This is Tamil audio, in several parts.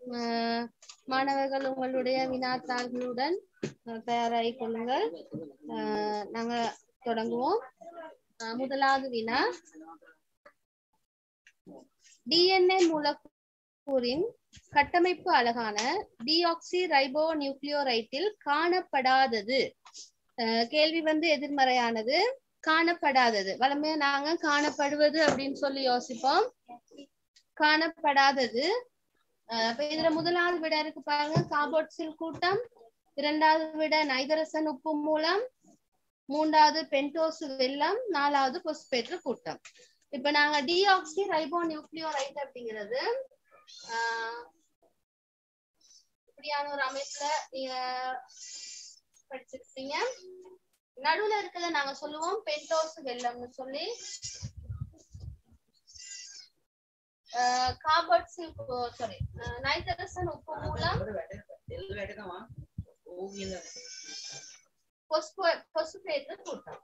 அஹ், மாணவர்கள் உங்களுடைய வினாத்தாள்களுடன் அஹ், தயாராகிக் கொள்ளுங்கள் அஹ், நாங்க தொடங்குவோம் அஹ், முதலாவது வினா டிஎன்ஏ மூலக்கூறின் கட்டமைப்பு அழகான டிஆக்சி ரைபோ நியூக்ளியோரைட்டில் காணப்படாதது அஹ், கேள்வி வந்து எதிர்மறையானது காணப்படாதது வளமையா நாங்க காணப்படுவது அப்படின்னு சொல்லி யோசிப்போம் காணப்படாதது அஹ் அப்ப இதுல முதலாவது விட இருக்கு பாருங்க கார்போட்சில் கூட்டம் இரண்டாவது விட நைதரசன் உப்பு மூலம் மூன்றாவது பென்டோஸ் வெல்லம் நாலாவது பொஸ்பேற்று கூட்டம் இப்ப நாங்க டிஆக்சி ரைபோ நியூக்ளியோரைட் அப்படிங்கிறது ஆஹ் இப்படியான ஒரு அமைப்புல நீங்க படிச்சிருக்கீங்க நடுவுல இருக்கிறத நாங்க சொல்லுவோம் பென்டோஸ் வெல்லம்னு சொல்லி கார்போட்சில் சாரி நைட்ரசன் உப்பு மூலம் பொசுபேற்று கூட்டம்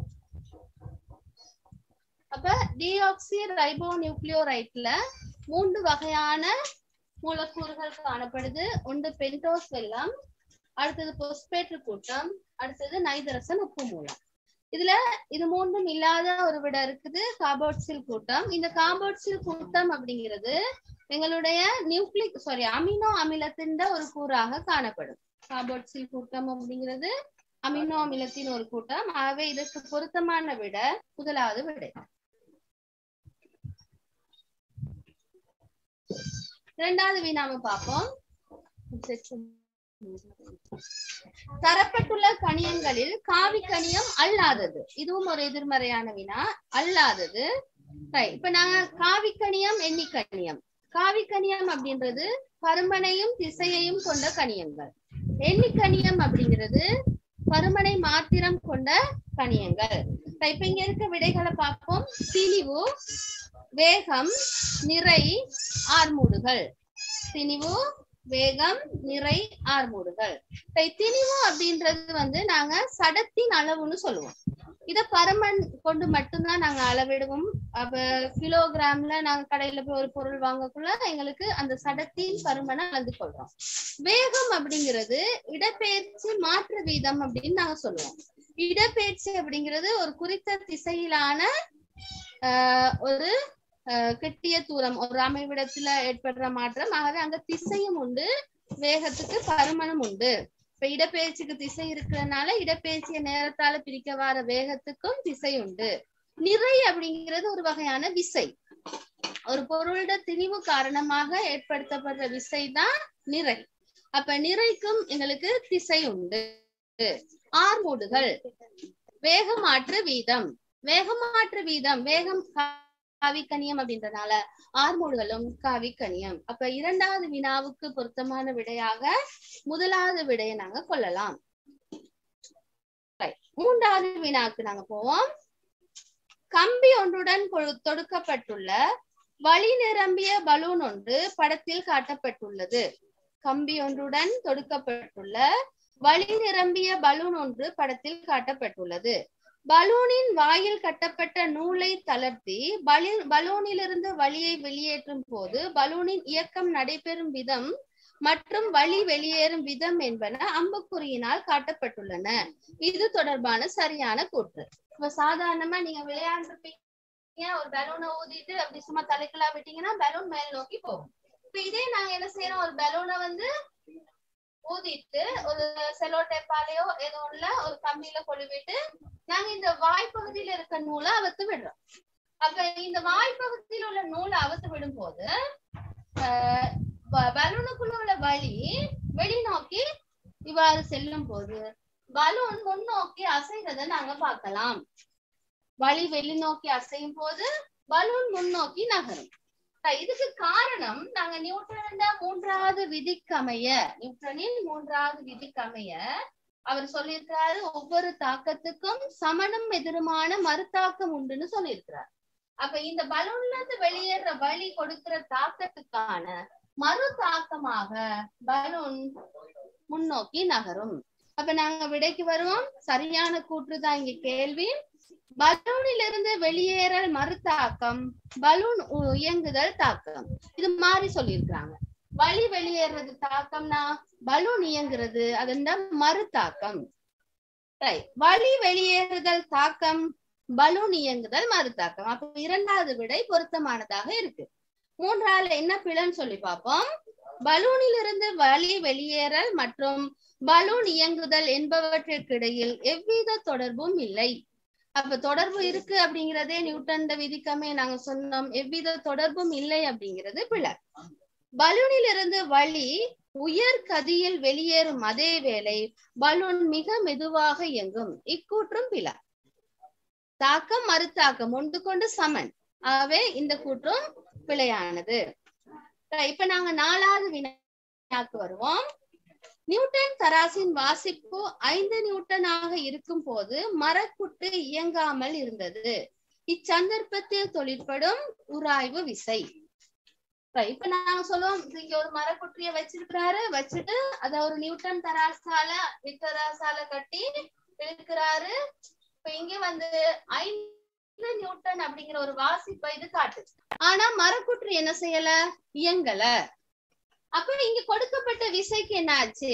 அப்ப டிஆக்சி ரைபோ நியூக்ளியோரைட்ல மூன்று வகையான மூலக்கூறுகள் காணப்படுது ஒன்று பென்டோஸ் வெல்லம் அடுத்தது பொஸ்பேற்று கூட்டம் அடுத்தது நைதரசன் உப்பு மூலம் இதுல இது மூன்றும் இல்லாத ஒரு விட இருக்குது கார்போட்சில் கூட்டம் இந்த கார்போட்சில் கூட்டம் அப்படிங்கிறது எங்களுடைய நியூக்ளிக் சாரி அமினோ அமிலத்தின் ஒரு கூறாக காணப்படும் கார்போட்சில் கூட்டம் அப்படிங்கிறது அமினோ அமிலத்தின் ஒரு கூட்டம் ஆகவே இதற்கு பொருத்தமான விட முதலாவது விடை இரண்டாவது வினாம பார்ப்போம் தரப்பட்டுள்ள கணியங்களில் காவி கணியம் அல்லாதது இதுவும் ஒரு எதிர்மறையான வினா அல்லாதது Right. இப்ப நாங்க காவி கணியம் எண்ணி கணியம் காவி கணியம் அப்படின்றது பருமனையும் திசையையும் கொண்ட கணியங்கள் எண்ணி கணியம் அப்படிங்கிறது பருமனை மாத்திரம் கொண்ட கணியங்கள் Right. இப்ப இங்க இருக்க விடைகளை பார்ப்போம் திணிவு வேகம் நிறை ஆர்மூடுகள் திணிவு வேகம் நிறை ஆர்மூடுகள் இப்ப திணிவு அப்படின்றது வந்து நாங்க சடத்தின் அளவுன்னு சொல்லுவோம் இத பருமன் கொண்டு மட்டும்தான் நாங்க அளவிடுவோம் அப்ப கிலோகிராம்ல நாங்க கடையில போய் ஒரு பொருள் வாங்கக்குள்ள எங்களுக்கு அந்த சடத்தின் பருமனை அளந்து கொள்றோம் வேகம் அப்படிங்கிறது இடப்பெயர்ச்சி மாற்று வீதம் அப்படின்னு நாங்க சொல்லுவோம் இடப்பெயர்ச்சி அப்படிங்கிறது ஒரு குறித்த திசையிலான ஆஹ் ஒரு ஆஹ் கெட்டிய தூரம் ஒரு அமைவிடத்துல ஏற்படுற மாற்றம் ஆகவே அங்க திசையும் உண்டு வேகத்துக்கு பருமனும் உண்டு இப்ப இடப்பெயர்ச்சிக்கு திசை இருக்கிறதுனால இடப்பெயர்ச்சிய நேரத்தால பிரிக்க வர வேகத்துக்கும் திசை உண்டு நிறை அப்படிங்கிறது ஒரு வகையான விசை ஒரு பொருளோட திணிவு காரணமாக ஏற்படுத்தப்படுற விசை தான் நிறை அப்ப நிறைக்கும் எங்களுக்கு திசை உண்டு ஆர்மூடுகள் வேகமாற்று வீதம் வேகமாற்று வீதம் வேகம் காவிக்கணியம் அப்படின்றனால ஆர்மூடுகளும் காவிக்கணியம் அப்ப இரண்டாவது வினாவுக்கு பொருத்தமான விடையாக முதலாவது விடையை நாங்க கொள்ளலாம் Right. மூன்றாவது வினாக்கு நாங்க போவோம் கம்பி ஒன்றுடன் கொ- தொடுக்கப்பட்டுள்ள வழி நிரம்பிய பலூன் ஒன்று படத்தில் காட்டப்பட்டுள்ளது கம்பி ஒன்றுடன் தொடுக்கப்பட்டுள்ள வழி நிரம்பிய பலூன் ஒன்று படத்தில் காட்டப்பட்டுள்ளது பலூனின் வாயில் கட்டப்பட்ட நூலை தளர்த்தி பலூன் பலூனிலிருந்து வழியை வெளியேற்றும் போது பலூனின் இயக்கம் நடைபெறும் விதம் மற்றும் வழி வெளியேறும் விதம் என்பன அம்புக்குறியினால் காட்டப்பட்டுள்ளன இது தொடர்பான சரியான கூற்று இப்ப சாதாரணமா நீங்க விளையாண்டுருப்பீங்க ஒரு பலூனை ஊதிட்டு அப்படி சும்மா தலைக்குள்ளா விட்டீங்கன்னா பலூன் மேல் நோக்கி போகும் இப்ப இதே நாங்க என்ன செய்யறோம் ஒரு பலூனை வந்து ஊதிட்டு ஒரு செலோ டேப்பாலேயோ ஏதோ இல்ல ஒரு கம்பியில கொழுவிட்டு நாங்க இந்த வாய்ப்பகுதியில இருக்க நூலை அவுத்து விடுறோம் அப்ப இந்த வாய்ப்பகுதியில் உள்ள நூலை அவுத்து விடும் போது ஆஹ் ப- பலூனுக்குள்ள உள்ள வழி வெளிநோக்கி இவ்வாறு செல்லும் போது பலூன் முன்னோக்கி அசைறதை நாங்க பார்க்கலாம் வழி வெளிநோக்கி அசையும் போது பலூன் முன்னோக்கி நகரும் அஹ் இதுக்கு காரணம் நாங்க நியூட்டனின் மூன்றாவது விதிக்கமைய நியூட்டனின் மூன்றாவது விதிக்கமைய அவர் சொல்லியிருக்கிறாரு ஒவ்வொரு தாக்கத்துக்கும் சமணம் எதிருமான மறுதாக்கம் உண்டுன்னு சொல்லியிருக்கிறார் அப்ப இந்த பலூன்ல இருந்து வெளியேற வழி கொடுக்கிற தாக்கத்துக்கான மறு தாக்கமாக பலூன் முன்னோக்கி நகரும் அப்ப நாங்க விடைக்கு வருவோம் சரியான கூற்றுதான் இங்க கேள்வி பலூனிலிருந்து வெளியேறல் மறுதாக்கம் பலூன் உ- இயங்குதல் தாக்கம் இது மாதிரி சொல்லியிருக்கிறாங்க வலி வெளியேறது தாக்கம்னா பலூன் இயங்குறது அதுன்னா மறு தாக்கம் Right. வலி வெளியேறுதல் தாக்கம் பலூன் இயங்குதல் மறு தாக்கம் அப்ப இரண்டாவது விடை பொருத்தமானதாக இருக்கு மூன்றாவது என்ன பிழைன்னு சொல்லி பார்ப்போம் பலூனில் இருந்து வலி வெளியேறல் மற்றும் பலூன் இயங்குதல் என்பவற்றிற்கிடையில் எவ்வித தொடர்பும் இல்லை அப்ப தொடர்பு இருக்கு அப்படிங்கிறதே நியூட்டன் விதிக்கமே நாங்க சொன்னோம் எவ்வித தொடர்பும் இல்லை அப்படிங்கிறது பிழை பலூனில் இருந்து வலி உயர் கதியில் வெளியேறும் அதே வேளை பலூன் மிக மெதுவாக இயங்கும் இக்கூற்றும் பிழை தாக்கம் மறுத்தாக்கம் ஒன்று கொண்டு சமன் ஆகவே இந்த கூற்றும் பிழையானது இப்ப நாங்க நாலாவது வினாக்கு வருவோம் நியூட்டன் தராசின் வாசிப்பு ஐந்து நியூட்டனாக இருக்கும் போது மரக்குட்டு இயங்காமல் இருந்தது இச்சந்தர்ப்பத்தில் தொழிற்படும் உராய்வு விசை இப்ப நாங்க சொல்லுவோம் இங்க ஒரு மரக்குற்றிய வச்சிருக்கிறாரு வச்சுட்டு அத ஒரு நியூட்டன் தராசால தராசால கட்டி இழுக்கிறாரு இப்ப இங்க வந்து ஐந்து நியூட்டன் அப்படிங்கிற ஒரு வாசிப்பை இது காட்டு ஆனா மரக்குற்றி என்ன செய்யல இயங்கல அப்ப இங்க கொடுக்கப்பட்ட விசைக்கு என்ன ஆச்சு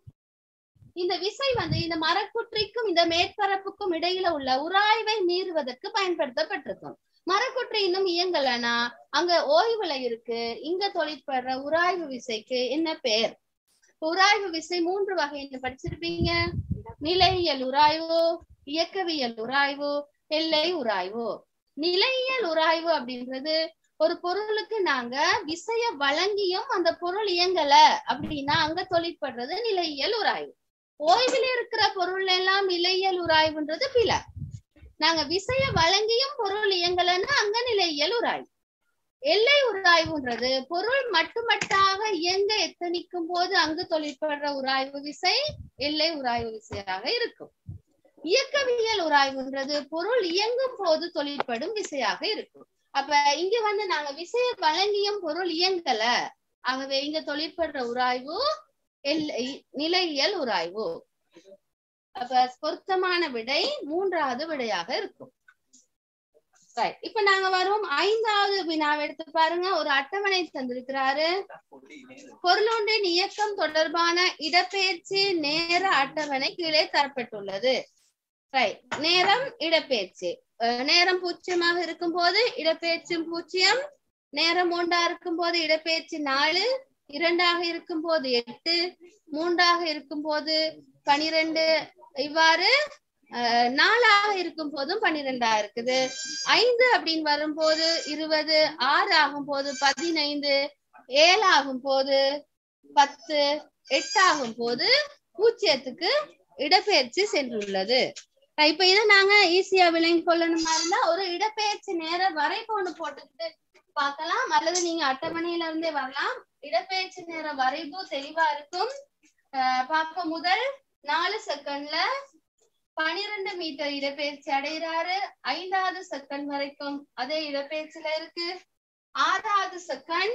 இந்த விசை வந்து இந்த மரக்குற்றிக்கும் இந்த மேற்பரப்புக்கும் இடையில உள்ள உராய்வை மீறுவதற்கு பயன்படுத்தப்பட்டிருக்கும் மரக்குற்றி இன்னும் இயங்கலனா அங்க ஓய்வுல இருக்கு இங்க தொழிற்படுற உராய்வு விசைக்கு என்ன பேர் உராய்வு விசை மூன்று வகைன்னு படிச்சிருப்பீங்க நிலையியல் உராய்வு இயக்கவியல் உராய்வு எல்லை உராய்வு நிலையியல் உராய்வு அப்படின்றது ஒரு பொருளுக்கு நாங்க விசைய வழங்கியும் அந்த பொருள் இயங்கல அப்படின்னா அங்க தொழிற்படுறது நிலையியல் உராய்வு ஓய்வில் இருக்கிற பொருள் எல்லாம் நிலையியல் உராய்வுன்றது பில நாங்க விசைய வழங்கியும் பொருள் இயங்கலன்னா அங்க நிலையியல் உராய்வு எல்லை உராய்வுன்றது பொருள் மட்டுமட்டாக இயங்க எத்தனிக்கும் போது அங்கு தொழிற்படுற உராய்வு விசை எல்லை உராய்வு விசையாக இருக்கும் இயக்கவியல் உராய்வுன்றது பொருள் இயங்கும் போது தொழிற்படும் விசையாக இருக்கும் அப்ப இங்க வந்து நாங்க விசைய வழங்கியும் பொருள் இயங்கல ஆகவே இங்க தொழிற்படுற உராய்வு எல்லை நிலையியல் உராய்வு அப்ப பொருத்தமான விடை மூன்றாவது விடையாக இருக்கும் இப்ப நாங்க வரும் ஐந்தாவது வினாவை எடுத்து பாருங்க ஒரு அட்டவணை தந்திருக்கிறாரு பொருளொன்றின் இயக்கம் தொடர்பான இடப்பெயர்ச்சி நேர அட்டவணை கீழே தரப்பட்டுள்ளது நேரம் இடப்பெயர்ச்சி நேரம் பூஜ்ஜியமாக இருக்கும் போது இடப்பெயர்ச்சி பூஜ்ஜியம் நேரம் ஒன்றா இருக்கும் போது இடப்பெயர்ச்சி நாலு இரண்டாக இருக்கும் போது எட்டு மூன்றாக இருக்கும் போது பனிரெண்டு இவ்வாறு நாலாக இருக்கும் போதும் பன்னிரெண்டா இருக்குது ஐந்து அப்படின்னு வரும்போது இருபது ஆறு ஆகும் போது பதினைந்து ஏழு ஆகும் போது பத்து எட்டு ஆகும் போது பூஜ்ஜியத்துக்கு இடப்பெயர்ச்சி சென்றுள்ளது இப்ப இதை நாங்க ஈஸியா விளங்கி கொள்ளணுமா இருந்தா ஒரு இடப்பெயர்ச்சி நேர வரைப்பு ஒண்ணு போட்டுக்கிட்டு பார்க்கலாம் அல்லது நீங்க அட்டவணையில இருந்தே வரலாம் இடப்பெயர்ச்சி நேர வரைப்பு தெளிவா இருக்கும் பார்க்க முதல் நாலு செகண்ட்ல பனிரெண்டு மீட்டர் இடப்பெயர்ச்சி அடைகிறாரு ஐந்தாவது செகண்ட் வரைக்கும் அதே இடப்பெயர்ச்சியில இருக்கு ஆறாவது செகண்ட்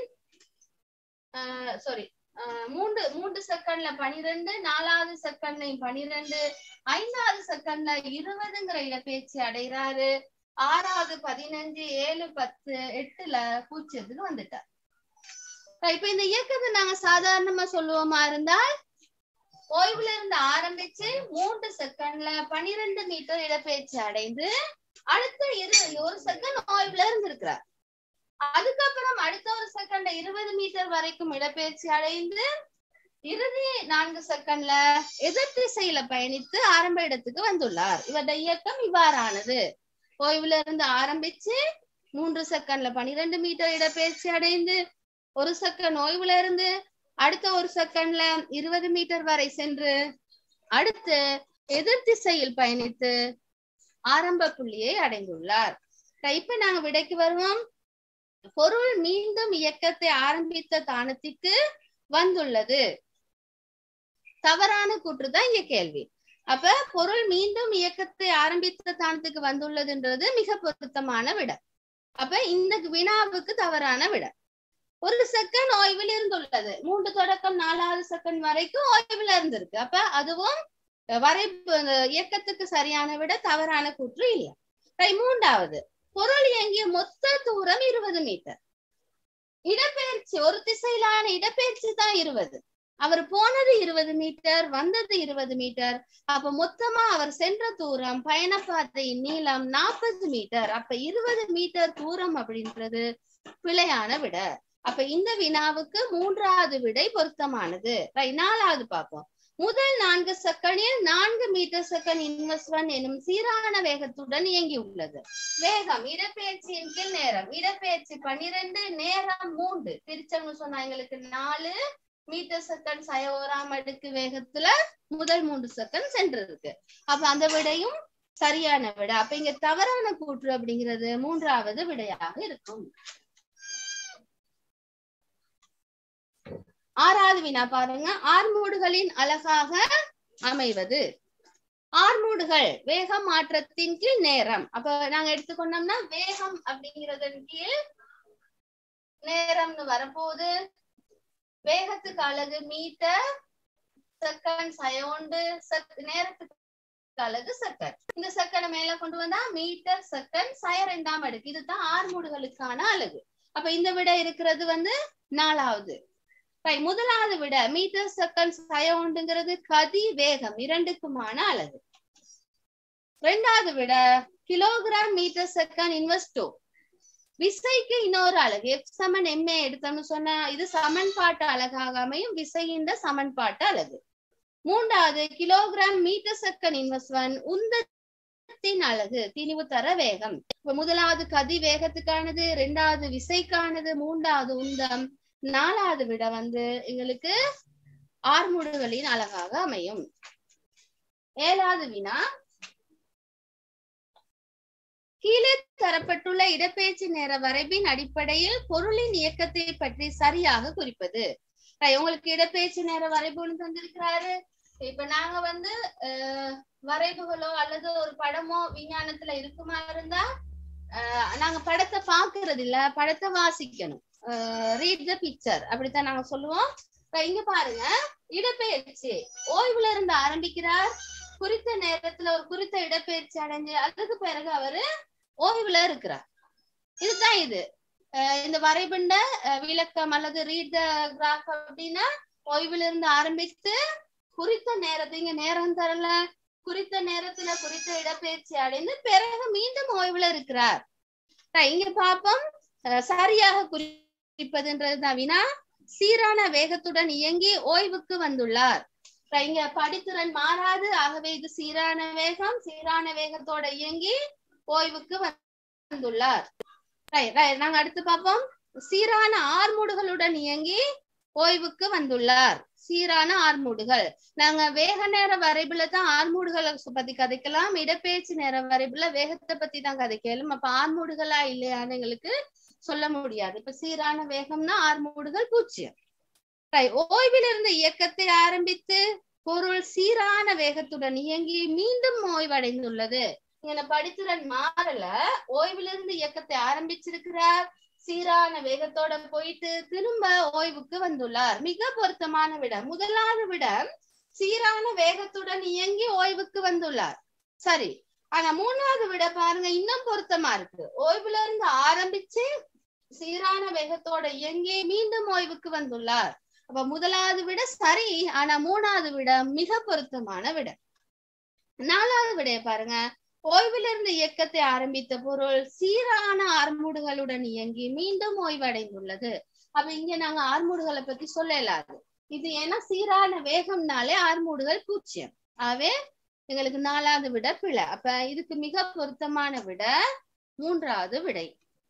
சாரி மூன்று மூன்று செகண்ட்ல பனிரெண்டு நாலாவது செகண்ட்லயும் பனிரெண்டு ஐந்தாவது செகண்ட்ல இருபதுங்கிற இடப்பெயர்ச்சி அடைகிறாரு ஆறாவது பதினஞ்சு ஏழு பத்து எட்டுல பூஜ்ஜியத்துக்கு வந்துட்டார் இப்ப இந்த இயக்கத்தை நாங்க சாதாரணமா சொல்லுவோமா இருந்தால் ஓய்வுல இருந்து ஆரம்பிச்சு மூன்று செகண்ட்ல பனிரெண்டு மீட்டர் இடப்பெயர்ச்சி அடைந்து அடுத்த இரு ஒரு செகண்ட் ஓய்வுல இருந்து இருக்கிறார் அதுக்கப்புறம் அடுத்த ஒரு செகண்ட்ல இருபது மீட்டர் வரைக்கும் இடப்பெயர்ச்சி அடைந்து இறுதி நான்கு செகண்ட்ல எதிர் திசையில பயணித்து ஆரம்ப இடத்துக்கு வந்துள்ளார் இவருடைய இயக்கம் இவ்வாறானது ஓய்வுல இருந்து ஆரம்பிச்சு மூன்று செகண்ட்ல பனிரெண்டு மீட்டர் இடப்பெயர்ச்சி அடைந்து ஒரு செகண்ட் ஓய்வுல இருந்து அடுத்த ஒரு செகண்ட்ல இருபது மீட்டர் வரை சென்று அடுத்து எதிர் திசையில் பயணித்து ஆரம்ப புள்ளியை அடைந்துள்ளார் இப்ப நாங்க விடைக்கு வருவோம் பொருள் மீண்டும் இயக்கத்தை ஆரம்பித்த தானத்திற்கு வந்துள்ளது தவறான கூற்று தான் இங்க கேள்வி அப்ப பொருள் மீண்டும் இயக்கத்தை ஆரம்பித்த தானத்துக்கு வந்துள்ளதுன்றது மிக பொருத்தமான விட அப்ப இந்த வினாவுக்கு தவறான விட ஒரு செகண்ட் ஓய்வில் இருந்துள்ளது மூன்று தொடக்கம் நாலாவது செகண்ட் வரைக்கும் ஓய்வுல இருந்திருக்கு அப்ப அதுவும் வரைப்பு இயக்கத்துக்கு சரியான விட தவறான கூற்று இல்லை மூன்றாவது பொருள் இயங்கிய மொத்த தூரம் இருபது மீட்டர் இடப்பெயர்ச்சி ஒரு திசையிலான இடப்பெயர்ச்சி தான் இருபது அவர் போனது இருபது மீட்டர் வந்தது இருபது மீட்டர் அப்ப மொத்தமா அவர் சென்ற தூரம் பயணப்பாதையின் நீளம் நாற்பது மீட்டர் அப்ப இருபது மீட்டர் தூரம் அப்படின்றது பிழையான விட அப்ப இந்த வினாவுக்கு மூன்றாவது விடை பொருத்தமானது ரைட் நாலாவது பார்ப்போம் முதல் நான்கு செகண்டில் நான்கு மீட்டர் செகண்ட் இன்வெஸ்ட்மெண்ட் எனும் சீரான வேகத்துடன் இயங்கி உள்ளது வேகம் இடப்பெயர்ச்சியின் கீழ் நேரம் இடப்பெயர்ச்சி பன்னிரண்டு நேரம் மூன்று பிரிச்சவங்க சொன்னா எங்களுக்கு நாலு மீட்டர் செகண்ட் சயோராம் அடுக்கு வேகத்துல முதல் மூன்று செகண்ட் சென்றிருக்கு அப்ப அந்த விடையும் சரியான விடை அப்ப இங்க தவறான கூற்று அப்படிங்கிறது மூன்றாவது விடையாக இருக்கும் ஆறாவது வினா பாருங்க ஆர்மூடுகளின் அழகாக அமைவது ஆர்மூடுகள் வேகம் மாற்றத்தின் கீழ் நேரம் அப்ப நாங்க எடுத்துக்கொண்டோம்னா வேகம் அப்படிங்கறதன் கீழ் நேரம்னு வரப்போகுது வேகத்துக்கு அழகு மீட்டர் செகண்ட் சயோண்டு நேரத்துக்கு அழகு செகண்ட் இந்த செகண்ட் மேல கொண்டு வந்தா மீட்டர் செகண்ட் சய ரெண்டாம் அடுக்கு இதுதான் ஆர்மூடுகளுக்கான அழகு அப்ப இந்த விட இருக்கிறது வந்து நாலாவது முதலாவது விட மீட்டர் செகண்ட் சயோண்டுங்கிறது கதி வேகம் இரண்டுக்குமான அழகு ரெண்டாவது விட கிலோகிராம் மீட்டர் செகண்ட் இன்வெஸ்டோ விசைக்கு இன்னொரு அழகு எஃப் சமன் எம்ஏ எடுத்தோம்னு சொன்னா இது சமன்பாட்டு அழகாக அமையும் விசையின் சமன்பாட்டு அழகு மூன்றாவது கிலோகிராம் மீட்டர் செகண்ட் இன்வெஸ்ட்மெண்ட் உந்தத்தின் அழகு திணிவு தர வேகம் இப்ப முதலாவது கதி வேகத்துக்கானது இரண்டாவது விசைக்கானது மூன்றாவது உந்தம் நாலாவது விட வந்து எங்களுக்கு ஆர்முடுகளின் அழகாக அமையும் ஏழாவது வினா கீழே தரப்பட்டுள்ள இடப்பெயர்ச்சி நேர வரைவின் அடிப்படையில் பொருளின் இயக்கத்தை பற்றி சரியாக குறிப்பது உங்களுக்கு இடப்பெயர்ச்சி நேர வரைவு ஒன்று தந்திருக்கிறாரு இப்ப நாங்க வந்து வரைவுகளோ அல்லது ஒரு படமோ விஞ்ஞானத்துல இருக்குமா இருந்தா நாங்க படத்தை பாக்குறது இல்ல படத்தை வாசிக்கணும் ரீட் த பிக்சர் அப்படித்தான் நாங்க சொல்லுவோம் இங்க பாருங்க இடப்பெயர்ச்சி ஓய்வுல இருந்து ஆரம்பிக்கிறார் குறித்த நேரத்துல ஒரு குறித்த இடப்பெயர்ச்சி அடைஞ்சு அதுக்கு பிறகு அவரு ஓய்வுல இருக்கிறார் இதுதான் இது இந்த வரைபண்ட விளக்கம் அல்லது ரீட் த கிராஃப் அப்படின்னா ஓய்வுல இருந்து ஆரம்பித்து குறித்த நேரத்தை இங்க நேரம் தரல குறித்த நேரத்துல குறித்த இடப்பெயர்ச்சி அடைந்து பிறகு மீண்டும் ஓய்வுல இருக்கிறார் இங்க பாப்போம் சரியாக குறிப்பதுன்றதுதான் வினா சீரான வேகத்துடன் இயங்கி ஓய்வுக்கு வந்துள்ளார் இங்க படித்திறன் மாறாது ஆகவே இது சீரான வேகம் சீரான வேகத்தோட இயங்கி ஓய்வுக்கு வந்துள்ளார் நாங்க அடுத்து பார்ப்போம் சீரான ஆர்மூடுகளுடன் இயங்கி ஓய்வுக்கு வந்துள்ளார் சீரான ஆர்மூடுகள் நாங்க வேக நேர வரைபுல தான் ஆர்மூடுகளை பத்தி கதைக்கலாம் இடப்பெயர்ச்சி நேர வரைபுல வேகத்தை பத்தி தான் கதைக்கலாம் அப்ப ஆர்மூடுகளா இல்லையான்னு எங்களுக்கு சொல்ல முடியாது இப்ப சீரான வேகம்னா ஆர்மூடுகள் பூஜ்ஜியம் ஓய்வில் இருந்த இயக்கத்தை ஆரம்பித்து பொருள் சீரான வேகத்துடன் இயங்கி மீண்டும் ஓய்வடைந்துள்ளது இங்க படித்திறன் மாறல ஓய்விலிருந்து இயக்கத்தை ஆரம்பிச்சிருக்கிறார் சீரான வேகத்தோட போயிட்டு திரும்ப ஓய்வுக்கு வந்துள்ளார் மிக பொருத்தமான விட முதலாவது விட சீரான வேகத்துடன் இயங்கி ஓய்வுக்கு வந்துள்ளார் சரி ஆனா மூணாவது விட பாருங்க இன்னும் பொருத்தமா இருக்கு ஓய்வுல இருந்து ஆரம்பிச்சு சீரான வேகத்தோட இயங்கி மீண்டும் ஓய்வுக்கு வந்துள்ளார் அப்ப முதலாவது விட சரி ஆனா மூணாவது விட மிக பொருத்தமான விட நாலாவது விடைய பாருங்க ஓய்விலிருந்து இயக்கத்தை ஆரம்பித்த பொருள் சீரான ஆர்மூடுகளுடன் இயங்கி மீண்டும் ஓய்வடைந்துள்ளது அப்ப இங்க நாங்க ஆர்மூடுகளை பத்தி சொல்ல இயலாது இது ஏன்னா சீரான வேகம்னாலே ஆர்மூடுகள் பூஜ்ஜியம் ஆகவே எங்களுக்கு நாலாவது விட பிழை அப்ப இதுக்கு மிக பொருத்தமான விட மூன்றாவது விடை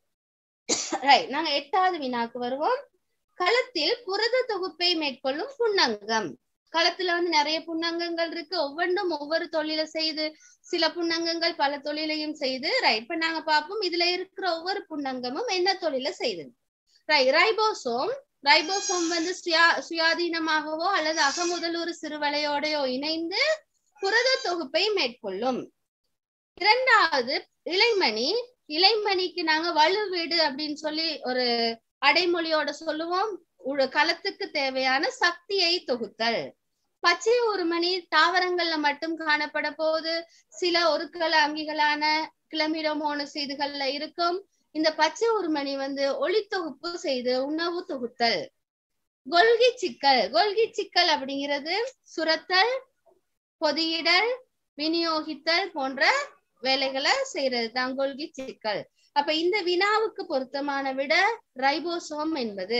ரைட் நாங்க எட்டாவது வினாக்கு வருவோம் களத்தில் புரத தொகுப்பை மேற்கொள்ளும் புன்னங்கம் களத்துல வந்து நிறைய புன்னங்கங்கள் இருக்கு ஒவ்வொன்றும் ஒவ்வொரு தொழிலை செய்து சில புன்னங்கங்கள் பல தொழிலையும் செய்து ரைட் இப்ப நாங்க பார்ப்போம் இதுல இருக்கிற ஒவ்வொரு புன்னங்கமும் என்ன தொழிலை செய்யுது ரைட் ரைபோசோம் ரைபோசோம் வந்து சுயா சுயாதீனமாகவோ அல்லது அகமுதலூர் சிறுவலையோடையோ இணைந்து புரத தொகுப்பை மேற்கொள்ளும் இரண்டாவது இளைமணி இளைமணிக்கு நாங்க வலுவீடு அப்படின்னு சொல்லி ஒரு அடைமொழியோட சொல்லுவோம் களத்துக்கு தேவையான சக்தியை தொகுத்தல் பச்சை ஒருமணி தாவரங்கள்ல மட்டும் காணப்பட போது சில ஒருக்கள அங்கிகளான கிளமிடமோனு செய்திகள்ல இருக்கும் இந்த பச்சை உருமணி வந்து ஒளித்தொகுப்பு செய்து உணவு தொகுத்தல் கொள்கை சிக்கல் கொள்கை சிக்கல் அப்படிங்கிறது சுரத்தல் பொதியிடல் விநியோகித்தல் போன்ற வேலைகளை செய்யறது தான் கொள்கை சிக்கல் அப்ப இந்த வினாவுக்கு பொருத்தமான விட ரைபோசோம் என்பது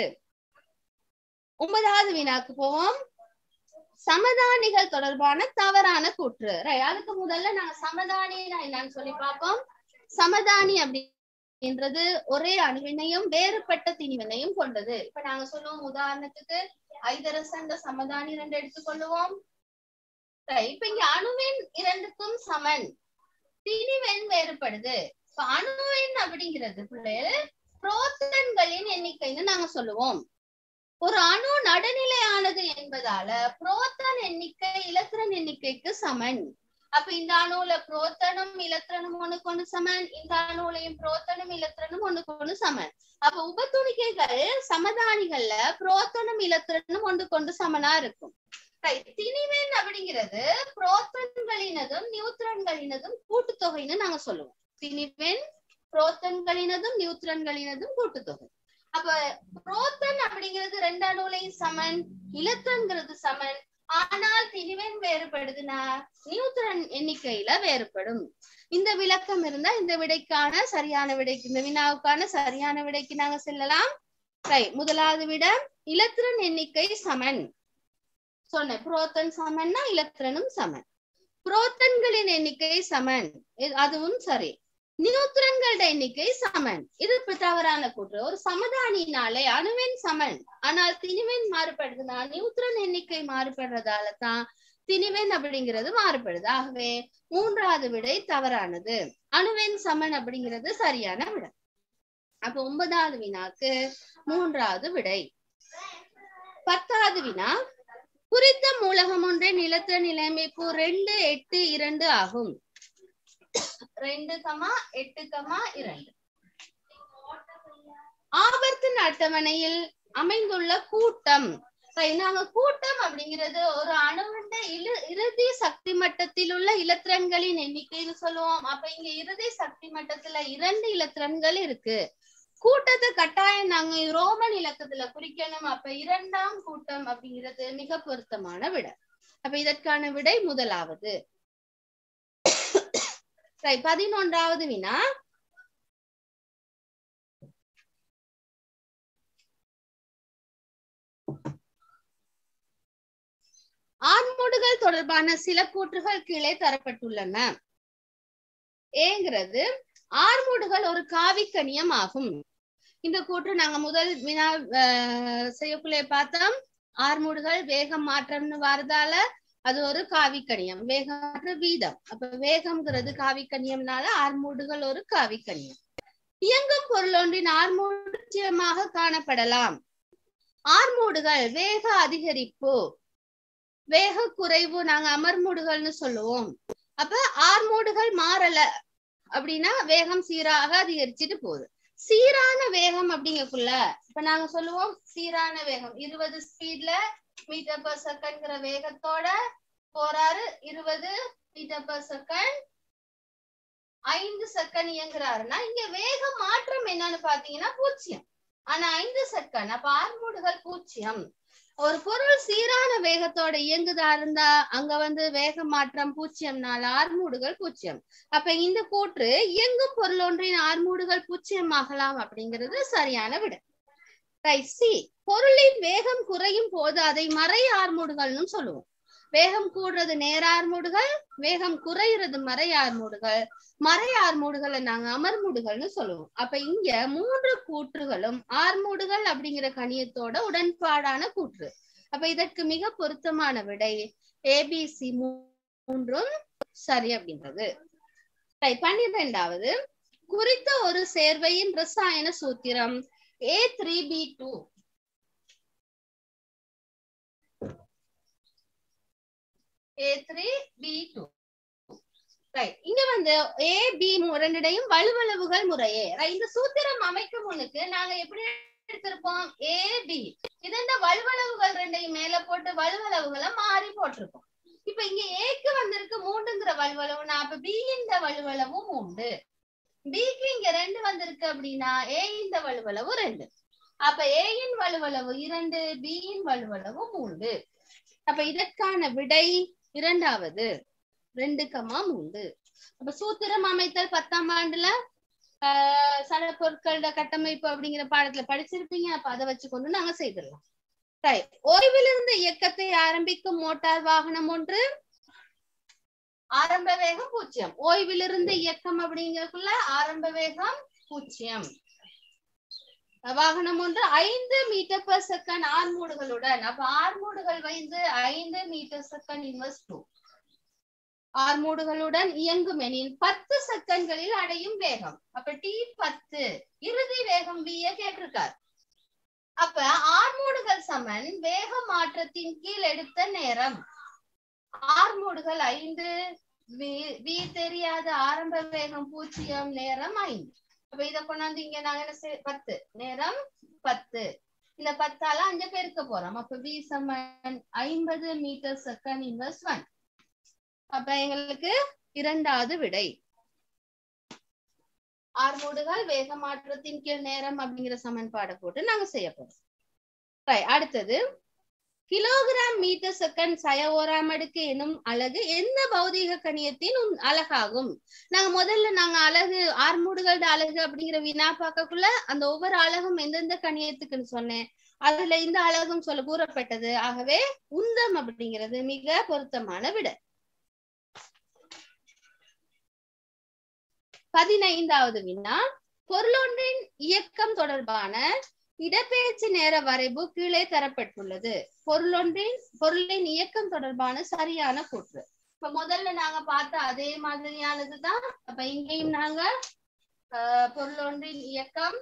ஒன்பதாவது வினாக்கு போவோம் சமதானிகள் தொடர்பான தவறான கூற்று ரை அதுக்கு முதல்ல நாங்க சமதானி என்னன்னு சொல்லி பார்ப்போம் சமதானி அப்படின்றது ஒரே அணுவினையும் வேறுபட்ட திணிவினையும் கொண்டது இப்ப நாங்க சொல்லுவோம் உதாரணத்துக்கு ஐதரசன் சமதானி ரெண்டு எடுத்துக்கொள்ளுவோம் இப்ப இங்க அணுவின் இரண்டுக்கும் சமன் திணிவெண் வேறுபடுது இப்ப அணுவெண் அப்படிங்கிறது பிள்ளைகள் புரோத்தன்களின் எண்ணிக்கைன்னு நாங்க சொல்லுவோம் ஒரு அணு நடுநிலையானது என்பதால புரோத்தன் எண்ணிக்கை இலத்திரன் எண்ணிக்கைக்கு சமன் அப்ப இந்த அணுல புரோத்தனும் இலத்திரனும் ஒண்ணுக்கு ஒண்ணு சமன் இந்த அணுலையும் புரோத்தனும் இலத்திரனும் ஒண்ணுக்கு ஒண்ணு சமன் அப்ப உபத்துணிக்கைகள் சமதானிகள்ல புரோத்தனும் இலத்திரனும் ஒன்றுக்கு ஒன்று சமனா இருக்கும் திணிவெண் அப்படிங்கிறது புரோத்தன்களினதும் நியூத்திரன்களினதும் கூட்டுத்தொகைன்னு நாங்க சொல்லுவோம் திணிவெண் புரோத்தன்களினதும் நியூத்திரன்களினதும் கூட்டுத்தொகை அப்ப புரோத்தன் அப்படிங்கிறது ரெண்டு அணுலையும் சமன் இலத்திரன்கிறது சமன் ஆனால் திணிவெண் வேறுபடுதுன்னா நியூத்திரன் எண்ணிக்கையில வேறுபடும் இந்த விளக்கம் இருந்தா இந்த விடைக்கான சரியான விடைக்கு இந்த வினாவுக்கான சரியான விடைக்கு நாங்க செல்லலாம் முதலாவது விட இலத்திரன் எண்ணிக்கை சமன் சொன்னேன் புரோத்தன் சமன்னா இலத்திரனும் சமன் புரோத்தன்களின் எண்ணிக்கை சமன் அதுவும் சரி நியூத்திரன்களோட எண்ணிக்கை சமன் இது தவறான கூற்று ஒரு சமதானினாலே அணுவின் சமன் ஆனால் திணிவெண் மாறுபடுதுன்னா நியூத்திரன் எண்ணிக்கை மாறுபடுறதால தான் திணிவெண் அப்படிங்கிறது மாறுபடுது ஆகவே மூன்றாவது விடை தவறானது அணுவெண் சமன் அப்படிங்கிறது சரியான விடை அப்ப ஒன்பதாவது வினாக்கு மூன்றாவது விடை பத்தாவது வினா குறித்த மூலகம் ஒன்றை நிலத்த நிலைமைப்பு ரெண்டு எட்டு இரண்டு ஆகும் ரெண்டு கமா எட்டு கமா இரண்டு ஆபர்த்தின் அட்டவணையில் அமைந்துள்ள கூட்டம் நாங்க கூட்டம் அப்படிங்கிறது ஒரு அணுவிண்ட இரு இறுதி சக்தி மட்டத்தில் உள்ள இலத்திரன்களின் எண்ணிக்கைன்னு சொல்லுவோம் அப்ப இங்க இறுதி சக்தி மட்டத்துல இரண்டு இலத்திரன்கள் இருக்கு கூட்டத்தை கட்டாயம் நாங்க ரோமன் இலக்கத்துல குறிக்கணும் அப்ப இரண்டாம் கூட்டம் அப்படிங்கிறது மிக பொருத்தமான விடை அப்ப இதற்கான விடை முதலாவது பதினொன்றாவது வினா ஆண்மூடுகள் தொடர்பான சில கூற்றுகள் கீழே தரப்பட்டுள்ளன ஏங்கிறது ஆர்மூடுகள் ஒரு காவிக்கணியம் ஆகும் இந்த கூற்று நாங்க முதல் வினா செய்யக்குள்ளே பார்த்தோம் ஆர்மூடுகள் வேகம் மாற்றம்னு வரதால அது ஒரு காவிக்கணியம் வேகம் வீதம் அப்ப வேகம்ங்கிறது காவிக்கணியம்னால ஆர்மூடுகள் ஒரு காவிக்கணியம் இயங்கும் பொருள் ஒன்றின் ஆர்மூடியமாக காணப்படலாம் ஆர்மூடுகள் வேக அதிகரிப்பு வேக குறைவு நாங்க அமர்மூடுகள்னு சொல்லுவோம் அப்ப ஆர்மூடுகள் மாறல அப்படின்னா வேகம் சீராக அதிகரிச்சுட்டு போகுது சீரான வேகம் அப்படிங்கக்குள்ள இப்ப நாங்க சொல்லுவோம் சீரான வேகம் இருபது ஸ்பீட்ல மீட்டர் பர் செகண்ட்ங்கிற வேகத்தோட போறாரு இருபது மீட்டர் பர் செகண்ட் ஐந்து செகண்ட் இயங்குறாருன்னா இங்க வேக மாற்றம் என்னன்னு பாத்தீங்கன்னா பூஜ்ஜியம் ஆனா ஐந்து செகண்ட் அப்ப ஆர்மூடுகள் பூஜ்ஜியம் ஒரு பொருள் சீரான வேகத்தோட இயங்குதா இருந்தா அங்க வந்து வேக மாற்றம் பூஜ்ஜியம்னால ஆர்மூடுகள் பூஜ்ஜியம் அப்ப இந்த கூற்று இயங்கும் பொருள் ஒன்றின் ஆர்மூடுகள் பூஜ்ஜியம் ஆகலாம் அப்படிங்கிறது சரியான விட சி பொருளின் வேகம் குறையும் போது அதை மறை ஆர்மூடுகள்னு சொல்லுவோம் வேகம் கூடுறது நேர ஆர்மூடுகள் வேகம் குறையிறது மறை ஆர்மூடுகள் மறை ஆர்மூடுகளை நாங்க அமர்மூடுகள்னு சொல்லுவோம் அப்ப இங்க மூன்று கூற்றுகளும் ஆர்மூடுகள் அப்படிங்கிற கணியத்தோட உடன்பாடான கூற்று அப்ப இதற்கு மிக பொருத்தமான விடை ஏபிசி மூன்றும் சரி அப்படின்றது பன்னிரெண்டாவது குறித்த ஒரு சேர்வையின் ரசாயன சூத்திரம் A three B two A three B two right இங்க வந்து ஏ பி ரெண்டுடையும் வலுவளவுகள் முறையே இந்த சூத்திரம் அமைக்கும் முன்னுக்கு நாங்க எப்படி எடுத்திருப்போம் ஏ பி இதெந்த வலுவளவுகள் ரெண்டையும் மேல போட்டு வலுவளவுகளை மாறி போட்டிருப்போம் இப்ப இங்க ஏக்கு வந்திருக்கு மூன்றுங்கிற வலுவளவுனா அப்ப பி இந்த வலுவளவும் உண்டு பிக்கு இங்க ரெண்டு வந்திருக்கு அப்படின்னா ஏ இந்த வலுவளவு ரெண்டு அப்ப ஏயின் வலுவளவு இரண்டு பியின் வலுவளவு மூன்று அப்ப இதற்கான விடை இரண்டாவது ரெண்டு கமா மூன்று அப்ப சூத்திரம் அமைத்தல் பத்தாம் ஆண்டுல ஆஹ் சட பொருட்களோட கட்டமைப்பு அப்படிங்கிற பாடத்துல படிச்சிருப்பீங்க அப்ப அதை வச்சு கொண்டு நாங்க செய்திடலாம் Right. ஓய்விலிருந்து இயக்கத்தை ஆரம்பிக்கும் மோட்டார் வாகனம் ஒன்று ஆரம்ப வேகம் பூஜ்ஜியம் ஓய்விலிருந்து இயக்கம் அப்படிங்கறதுக்குள்ள ஆரம்ப வேகம் பூஜ்ஜியம் வாகனம் ஒன்று ஐந்து மீட்டர் பர் செகண்ட் ஆர்மூடுகளுடன் அப்ப ஆர்மூடுகள் வைந்து ஐந்து மீட்டர் செகண்ட் இன்வெர்ஸ் டூ ஆர்மூடுகளுடன் இயங்கும் எனில் பத்து செகண்ட்களில் அடையும் வேகம் அப்ப டி பத்து இறுதி வேகம் v கேட்டிருக்கார் அப்ப ஆர்மூடுகள் சமன் வேக மாற்றத்தின் கீழ் எடுத்த நேரம் ஆர்மூடுகள் ஐந்து வி தெரியாத ஆரம்ப வேகம் பூஜ்ஜியம் நேரம் ஐந்து அப்ப இத கொண்டாந்து இங்க நாங்க என்ன செய் பத்து நேரம் பத்து இந்த பத்தால அஞ்சு பெருக்க போறோம் அப்ப வி சமன் ஐம்பது மீட்டர் செகண்ட் இன்வெர்ஸ் ஒன் அப்ப எங்களுக்கு இரண்டாவது விடை ஆர்மூடுகள் வேக மாற்றத்தின் கீழ் நேரம் அப்படிங்கிற சமன்பாடை போட்டு நாங்க செய்ய போறோம் Right, அடுத்தது கிலோகிராம் மீட்டர் செகண்ட் சய ஓராம் அடுக்கு எனும் அலகு எந்த பௌதீக கணியத்தின் உம் அலகாகும் நாங்க முதல்ல நாங்க அலகு ஆர்மூடுகளோட அலகு அப்படிங்கிற வினா பார்க்கக்குள்ள அந்த ஒவ்வொரு அலகும் எந்தெந்த கணியத்துக்குன்னு சொன்னேன் அதுல இந்த அலகும் சொல்ல கூறப்பட்டது ஆகவே உந்தம் அப்படிங்கிறது மிக பொருத்தமான விட பதினைந்தாவது வினா பொருளொன்றின் இயக்கம் தொடர்பான இடப்பெயர்ச்சி நேர வரைவு கீழே தரப்பட்டுள்ளது பொருளொன்றின் பொருளின் இயக்கம் தொடர்பான சரியான கூற்று இப்ப முதல்ல நாங்க பார்த்த அதே மாதிரியானதுதான் அப்ப இங்கேயும் நாங்க ஆஹ், பொருளொன்றின் இயக்கம்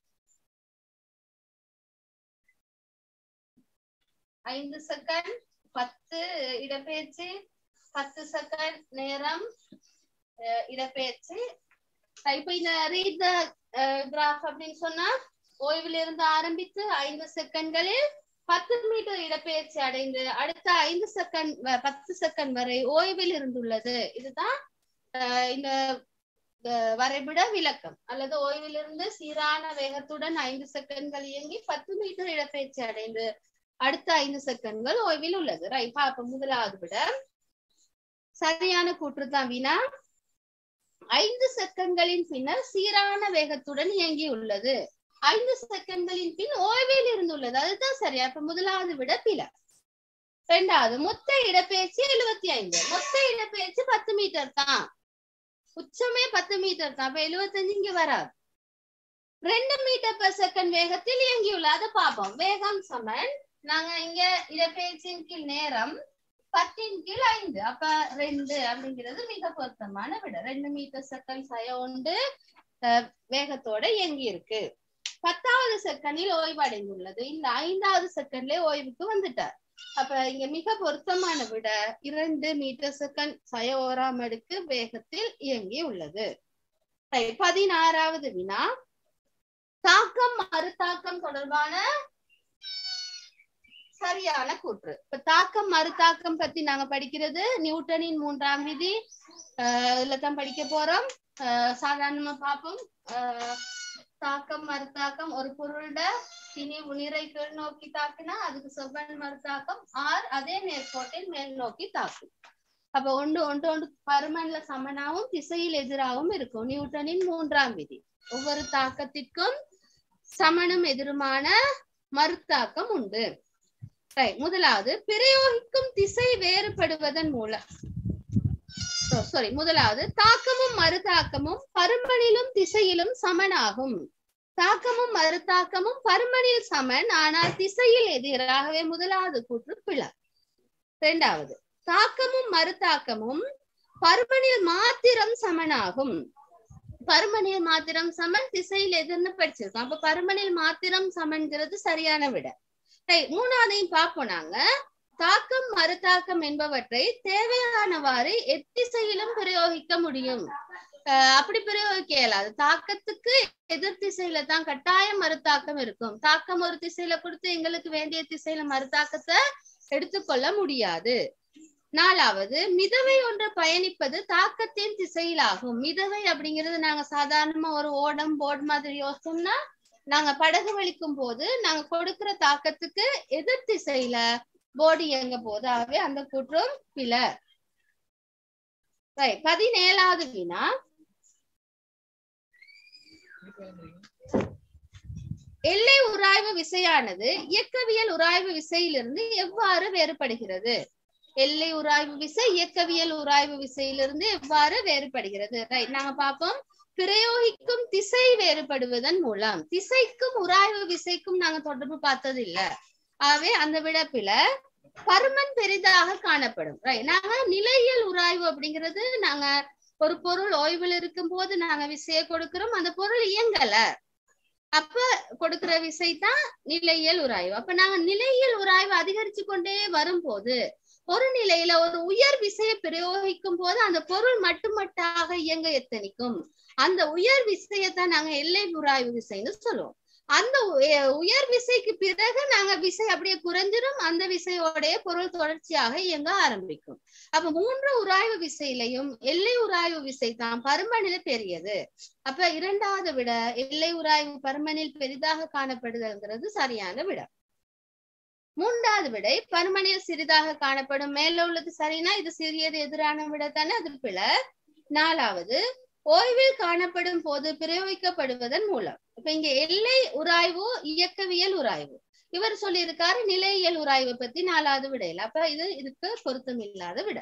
ஐந்து செகண்ட் பத்து இடப்பெயர்ச்சி பத்து செகண்ட் நேரம் அஹ், இடப்பெயர்ச்சி இப்ப இந்த ரீட் த கிராஃப் அப்படின்னு சொன்னா ஓய்வில் இருந்து ஆரம்பித்து ஐந்து செகண்ட்களில் பத்து மீட்டர் இடப்பெயர்ச்சி அடைந்து அடுத்த ஐந்து செகண்ட் பத்து செகண்ட் வரை ஓய்வில் இருந்துள்ளது இதுதான் அஹ், இந்த அஹ், வரைபட விளக்கம் அல்லது ஓய்விலிருந்து சீரான வேகத்துடன் ஐந்து செகண்ட்கள் இயங்கி பத்து மீட்டர் இடப்பெயர்ச்சி அடைந்து அடுத்த ஐந்து செகண்ட்கள் ஓய்வில் உள்ளது ரைட் பாப்போம் முதலாவது விட சரியான கூற்று தான் வினா ஐந்து செகண்ட்களின் பின்னர் சீரான வேகத்துடன் இயங்கி உள்ளது ஐந்து செகண்ட்களின் பின் ஓய்வில் இருந்துள்ளது அதுதான் சரி அப்ப முதலாவது விட பில இரண்டாவது மொத்த இடப்பெயர்ச்சி எழுபத்தி ஐந்து மொத்த இடப்பெயர்ச்சி பத்து மீட்டர் தான் உச்சமே பத்து மீட்டர் தான் அப்ப எழுபத்தஞ்சு இங்க வராது ரெண்டு மீட்டர் per செகண்ட் வேகத்தில் இயங்கியுள்ள அதை பார்ப்போம் வேகம் சமன் நாங்க இங்க இடப்பெயர்ச்சியின் கீழ் நேரம் பத்தின் கீழ் ஐந்து அப்ப ரெண்டு அப்படிங்கிறது மிக பொருத்தமான விட ரெண்டு மீட்டர் செகண்ட் சய உண்டு அஹ், வேகத்தோட இயங்கி இருக்கு பத்தாவது செகண்டில் ஓய்வு அடைந்துள்ளது இந்த ஐந்தாவது செகண்ட்ல ஓய்வுக்கு வந்துட்டார் அப்ப இங்க மிக பொருத்தமான விட இரண்டு மீட்டர் செகண்ட் சய ஓராம் அடுக்கு வேகத்தில் இயங்கி உள்ளது சரி, பதினாறாவது வினா தாக்கம் மறுதாக்கம் தொடர்பான சரியான கூற்று இப்ப தாக்கம் மறுதாக்கம் பத்தி நாங்க படிக்கிறது நியூட்டனின் மூன்றாம் விதி ஆஹ் இதுல தான் படிக்க போறோம் ஆஹ் சாதாரணமா பார்ப்போம் ஆஹ் தாக்கம் மறுதாக்கம் ஒரு பொருளோட திணி உணிரை கீழ் நோக்கி தாக்கினா அதுக்கு செவ்வன் மறுதாக்கம் ஆர் அதே நேர்கோட்டில் மேல் நோக்கி தாக்கும் அப்ப ஒன்று ஒன்று ஒன்று பருமன்ல சமனாவும் திசையில் எதிராகவும் இருக்கும் நியூட்டனின் மூன்றாம் விதி ஒவ்வொரு தாக்கத்திற்கும் சமனும் எதிருமான மறுதாக்கம் உண்டு Right. முதலாவது பிரயோகிக்கும் திசை வேறுபடுவதன் மூலம் சாரி முதலாவது தாக்கமும் மறுதாக்கமும் பருமனிலும் திசையிலும் சமனாகும் தாக்கமும் மறுதாக்கமும் பருமனில் சமன் ஆனால் திசையில் எதிராகவே முதலாவது கூற்று பிழை இரண்டாவது தாக்கமும் மறுதாக்கமும் பருமனில் மாத்திரம் சமனாகும் பருமனில் மாத்திரம் சமன் திசையில் எதிர்னு படிச்சிருக்கோம் அப்ப பருமனில் மாத்திரம் சமன்கிறது சரியான விட Right. மூணாவதையும் பார்ப்போம் நாங்க தாக்கம் மறுதாக்கம் என்பவற்றை தேவையானவாறு எத்திசையிலும் பிரயோகிக்க முடியும் அஹ் அப்படி பிரயோகிக்க இயலாது தாக்கத்துக்கு எதிர் திசையில தான் கட்டாயம் மறுதாக்கம் இருக்கும் தாக்கம் ஒரு திசையில கொடுத்து எங்களுக்கு வேண்டிய திசையில மறுதாக்கத்தை எடுத்துக்கொள்ள முடியாது நாலாவது மிதவை ஒன்று பயணிப்பது தாக்கத்தின் திசையிலாகும் மிதவை அப்படிங்கிறது நாங்க சாதாரணமா ஒரு ஓடம் போர்டு மாதிரி யோசிச்சோம்னா நாங்க படகு வலிக்கும் போது நாங்க கொடுக்கிற தாக்கத்துக்கு எதிர் திசையில போர்டு இயங்க போது ஆகவே அந்த கூற்றும் பில ரைட் பதினேழாவது வினா எல்லை உராய்வு விசையானது இயக்கவியல் உராய்வு விசையிலிருந்து எவ்வாறு வேறுபடுகிறது எல்லை உராய்வு விசை இயக்கவியல் உராய்வு விசையிலிருந்து எவ்வாறு வேறுபடுகிறது ரைட் நாங்க பார்ப்போம் பிரயோகிக்கும் திசை வேறுபடுவதன் மூலம் திசைக்கும் உராய்வு விசைக்கும் நாங்க தொடர்பு பார்த்தது இல்ல ஆகவே அந்த விடப்பில பருமன் பெரிதாக காணப்படும் ரைட் நாங்க நிலையியல் உராய்வு அப்படிங்கிறது நாங்க ஒரு பொருள் ஓய்வில் இருக்கும் போது நாங்க விசைய கொடுக்கிறோம் அந்த பொருள் இயங்கல அப்ப கொடுக்கிற விசை தான் நிலையியல் உராய்வு அப்ப நாங்க நிலையியல் உராய்வு அதிகரிச்சு கொண்டே வரும்போது ஒரு நிலையில ஒரு உயர் விசையை பிரயோகிக்கும் போது அந்த பொருள் மட்டுமட்டாக இயங்க எத்தனிக்கும் அந்த உயர் விசையத்தான் நாங்க எல்லை உராய்வு விசைன்னு சொல்லுவோம் அந்த உயர் விசைக்கு பிறகு நாங்க விசை அப்படியே குறைஞ்சிடும் அந்த விசையோடைய பொருள் தொடர்ச்சியாக இயங்க ஆரம்பிக்கும் அப்ப மூன்று உராய்வு விசையிலையும் எல்லை உராய்வு விசை தான் பருமனில் பெரியது அப்ப இரண்டாவது விட எல்லை உராய்வு பருமனில் பெரிதாக காணப்படுதல்ங்கிறது சரியான விட மூன்றாவது விடை பருமனில் சிறிதாக காணப்படும் மேல உள்ளது சரினா இது சிறியது எதிரான விட தானே அது பிழ நாலாவது ஓய்வில் காணப்படும் போது பிரயோகிக்கப்படுவதன் மூலம் இப்ப இங்க எல்லை உராய்வு இயக்கவியல் உராய்வு இவர் சொல்லியிருக்காரு நிலையியல் உராய்வை பத்தி நாலாவது விடையில அப்ப இது இதுக்கு பொருத்தம் இல்லாத விட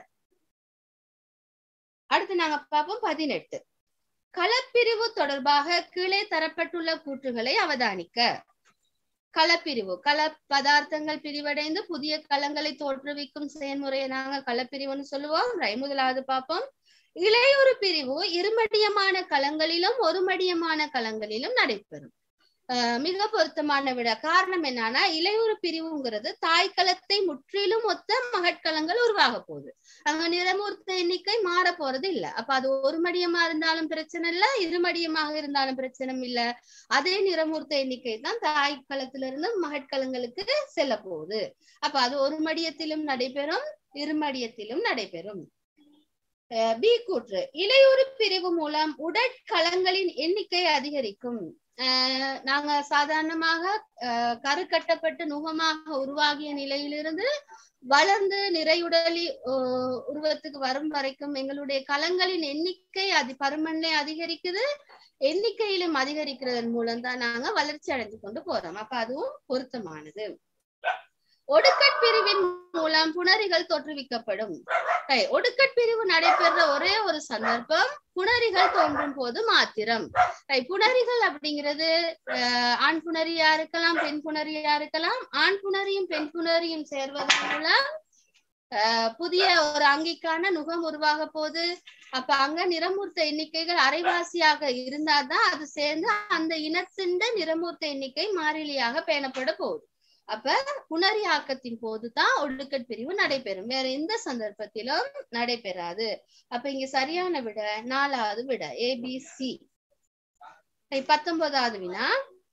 அடுத்து நாங்க பார்ப்போம் பதினெட்டு களப்பிரிவு தொடர்பாக கீழே தரப்பட்டுள்ள கூற்றுகளை அவதானிக்க களப்பிரிவு கள பதார்த்தங்கள் பிரிவடைந்து புதிய களங்களை தோற்றுவிக்கும் செயல்முறையை நாங்க களப்பிரிவுன்னு சொல்லுவோம் ரை முதலாவது பார்ப்போம் இளையொரு பிரிவு இருமடியமான களங்களிலும் ஒரு மடியமான களங்களிலும் நடைபெறும் மிக பொருத்தமான விட காரணம் என்னன்னா இளையொரு பிரிவுங்கிறது தாய்க்களத்தை முற்றிலும் ஒத்த மகட்களங்கள் உருவாக போகுது அங்க நிறமூர்த்த எண்ணிக்கை மாற போறது இல்ல அப்ப அது ஒரு மடியமா இருந்தாலும் பிரச்சனை இல்ல இருமடியமாக இருந்தாலும் பிரச்சனை இல்ல அதே நிறமூர்த்த எண்ணிக்கை தான் தாய்க்களத்துல இருந்து மகட்களங்களுக்கு செல்ல போகுது அப்ப அது ஒரு மடியத்திலும் நடைபெறும் இருமடியத்திலும் நடைபெறும் பி கூற்று இளையுறு பிரிவு மூலம் உடற்களங்களின் எண்ணிக்கை அதிகரிக்கும் நாங்க சாதாரணமாக கரு கட்டப்பட்டு நுகமாக உருவாகிய நிலையிலிருந்து வளர்ந்து நிறையுடலி உருவத்துக்கு வரும் வரைக்கும் எங்களுடைய களங்களின் எண்ணிக்கை அதி பருமன்ல அதிகரிக்குது எண்ணிக்கையிலும் அதிகரிக்கிறதன் மூலம் தான் நாங்க வளர்ச்சி அடைஞ்சு கொண்டு போறோம் அப்ப அதுவும் பொருத்தமானது ஒடுக்கட் பிரிவின் மூலம் புணரிகள் தோற்றுவிக்கப்படும் ஒடுக்கட் பிரிவு நடைபெற ஒரே ஒரு சந்தர்ப்பம் புணரிகள் தோன்றும் போது மாத்திரம் புணரிகள் அப்படிங்கிறது ஆண் புணரியா இருக்கலாம் பெண் புணரியா இருக்கலாம் ஆண் புணரியும் பெண் புணரியும் சேர்வதன் மூலம் புதிய ஒரு அங்கிக்கான நுகம் உருவாக போகுது அப்ப அங்க நிறமூர்த்த எண்ணிக்கைகள் அரைவாசியாக இருந்தாதான் அது சேர்ந்து அந்த இனத்தின் நிறமூர்த்த எண்ணிக்கை மாறிலியாக பேணப்பட போகுது அப்ப புணரி ஆக்கத்தின் போதுதான் ஒடுக்கட் பிரிவு நடைபெறும் வேற எந்த சந்தர்ப்பத்திலும் நடைபெறாது அப்ப இங்க சரியான விட நாலாவது விட ஏபிசி பத்தொன்பதாவது வினா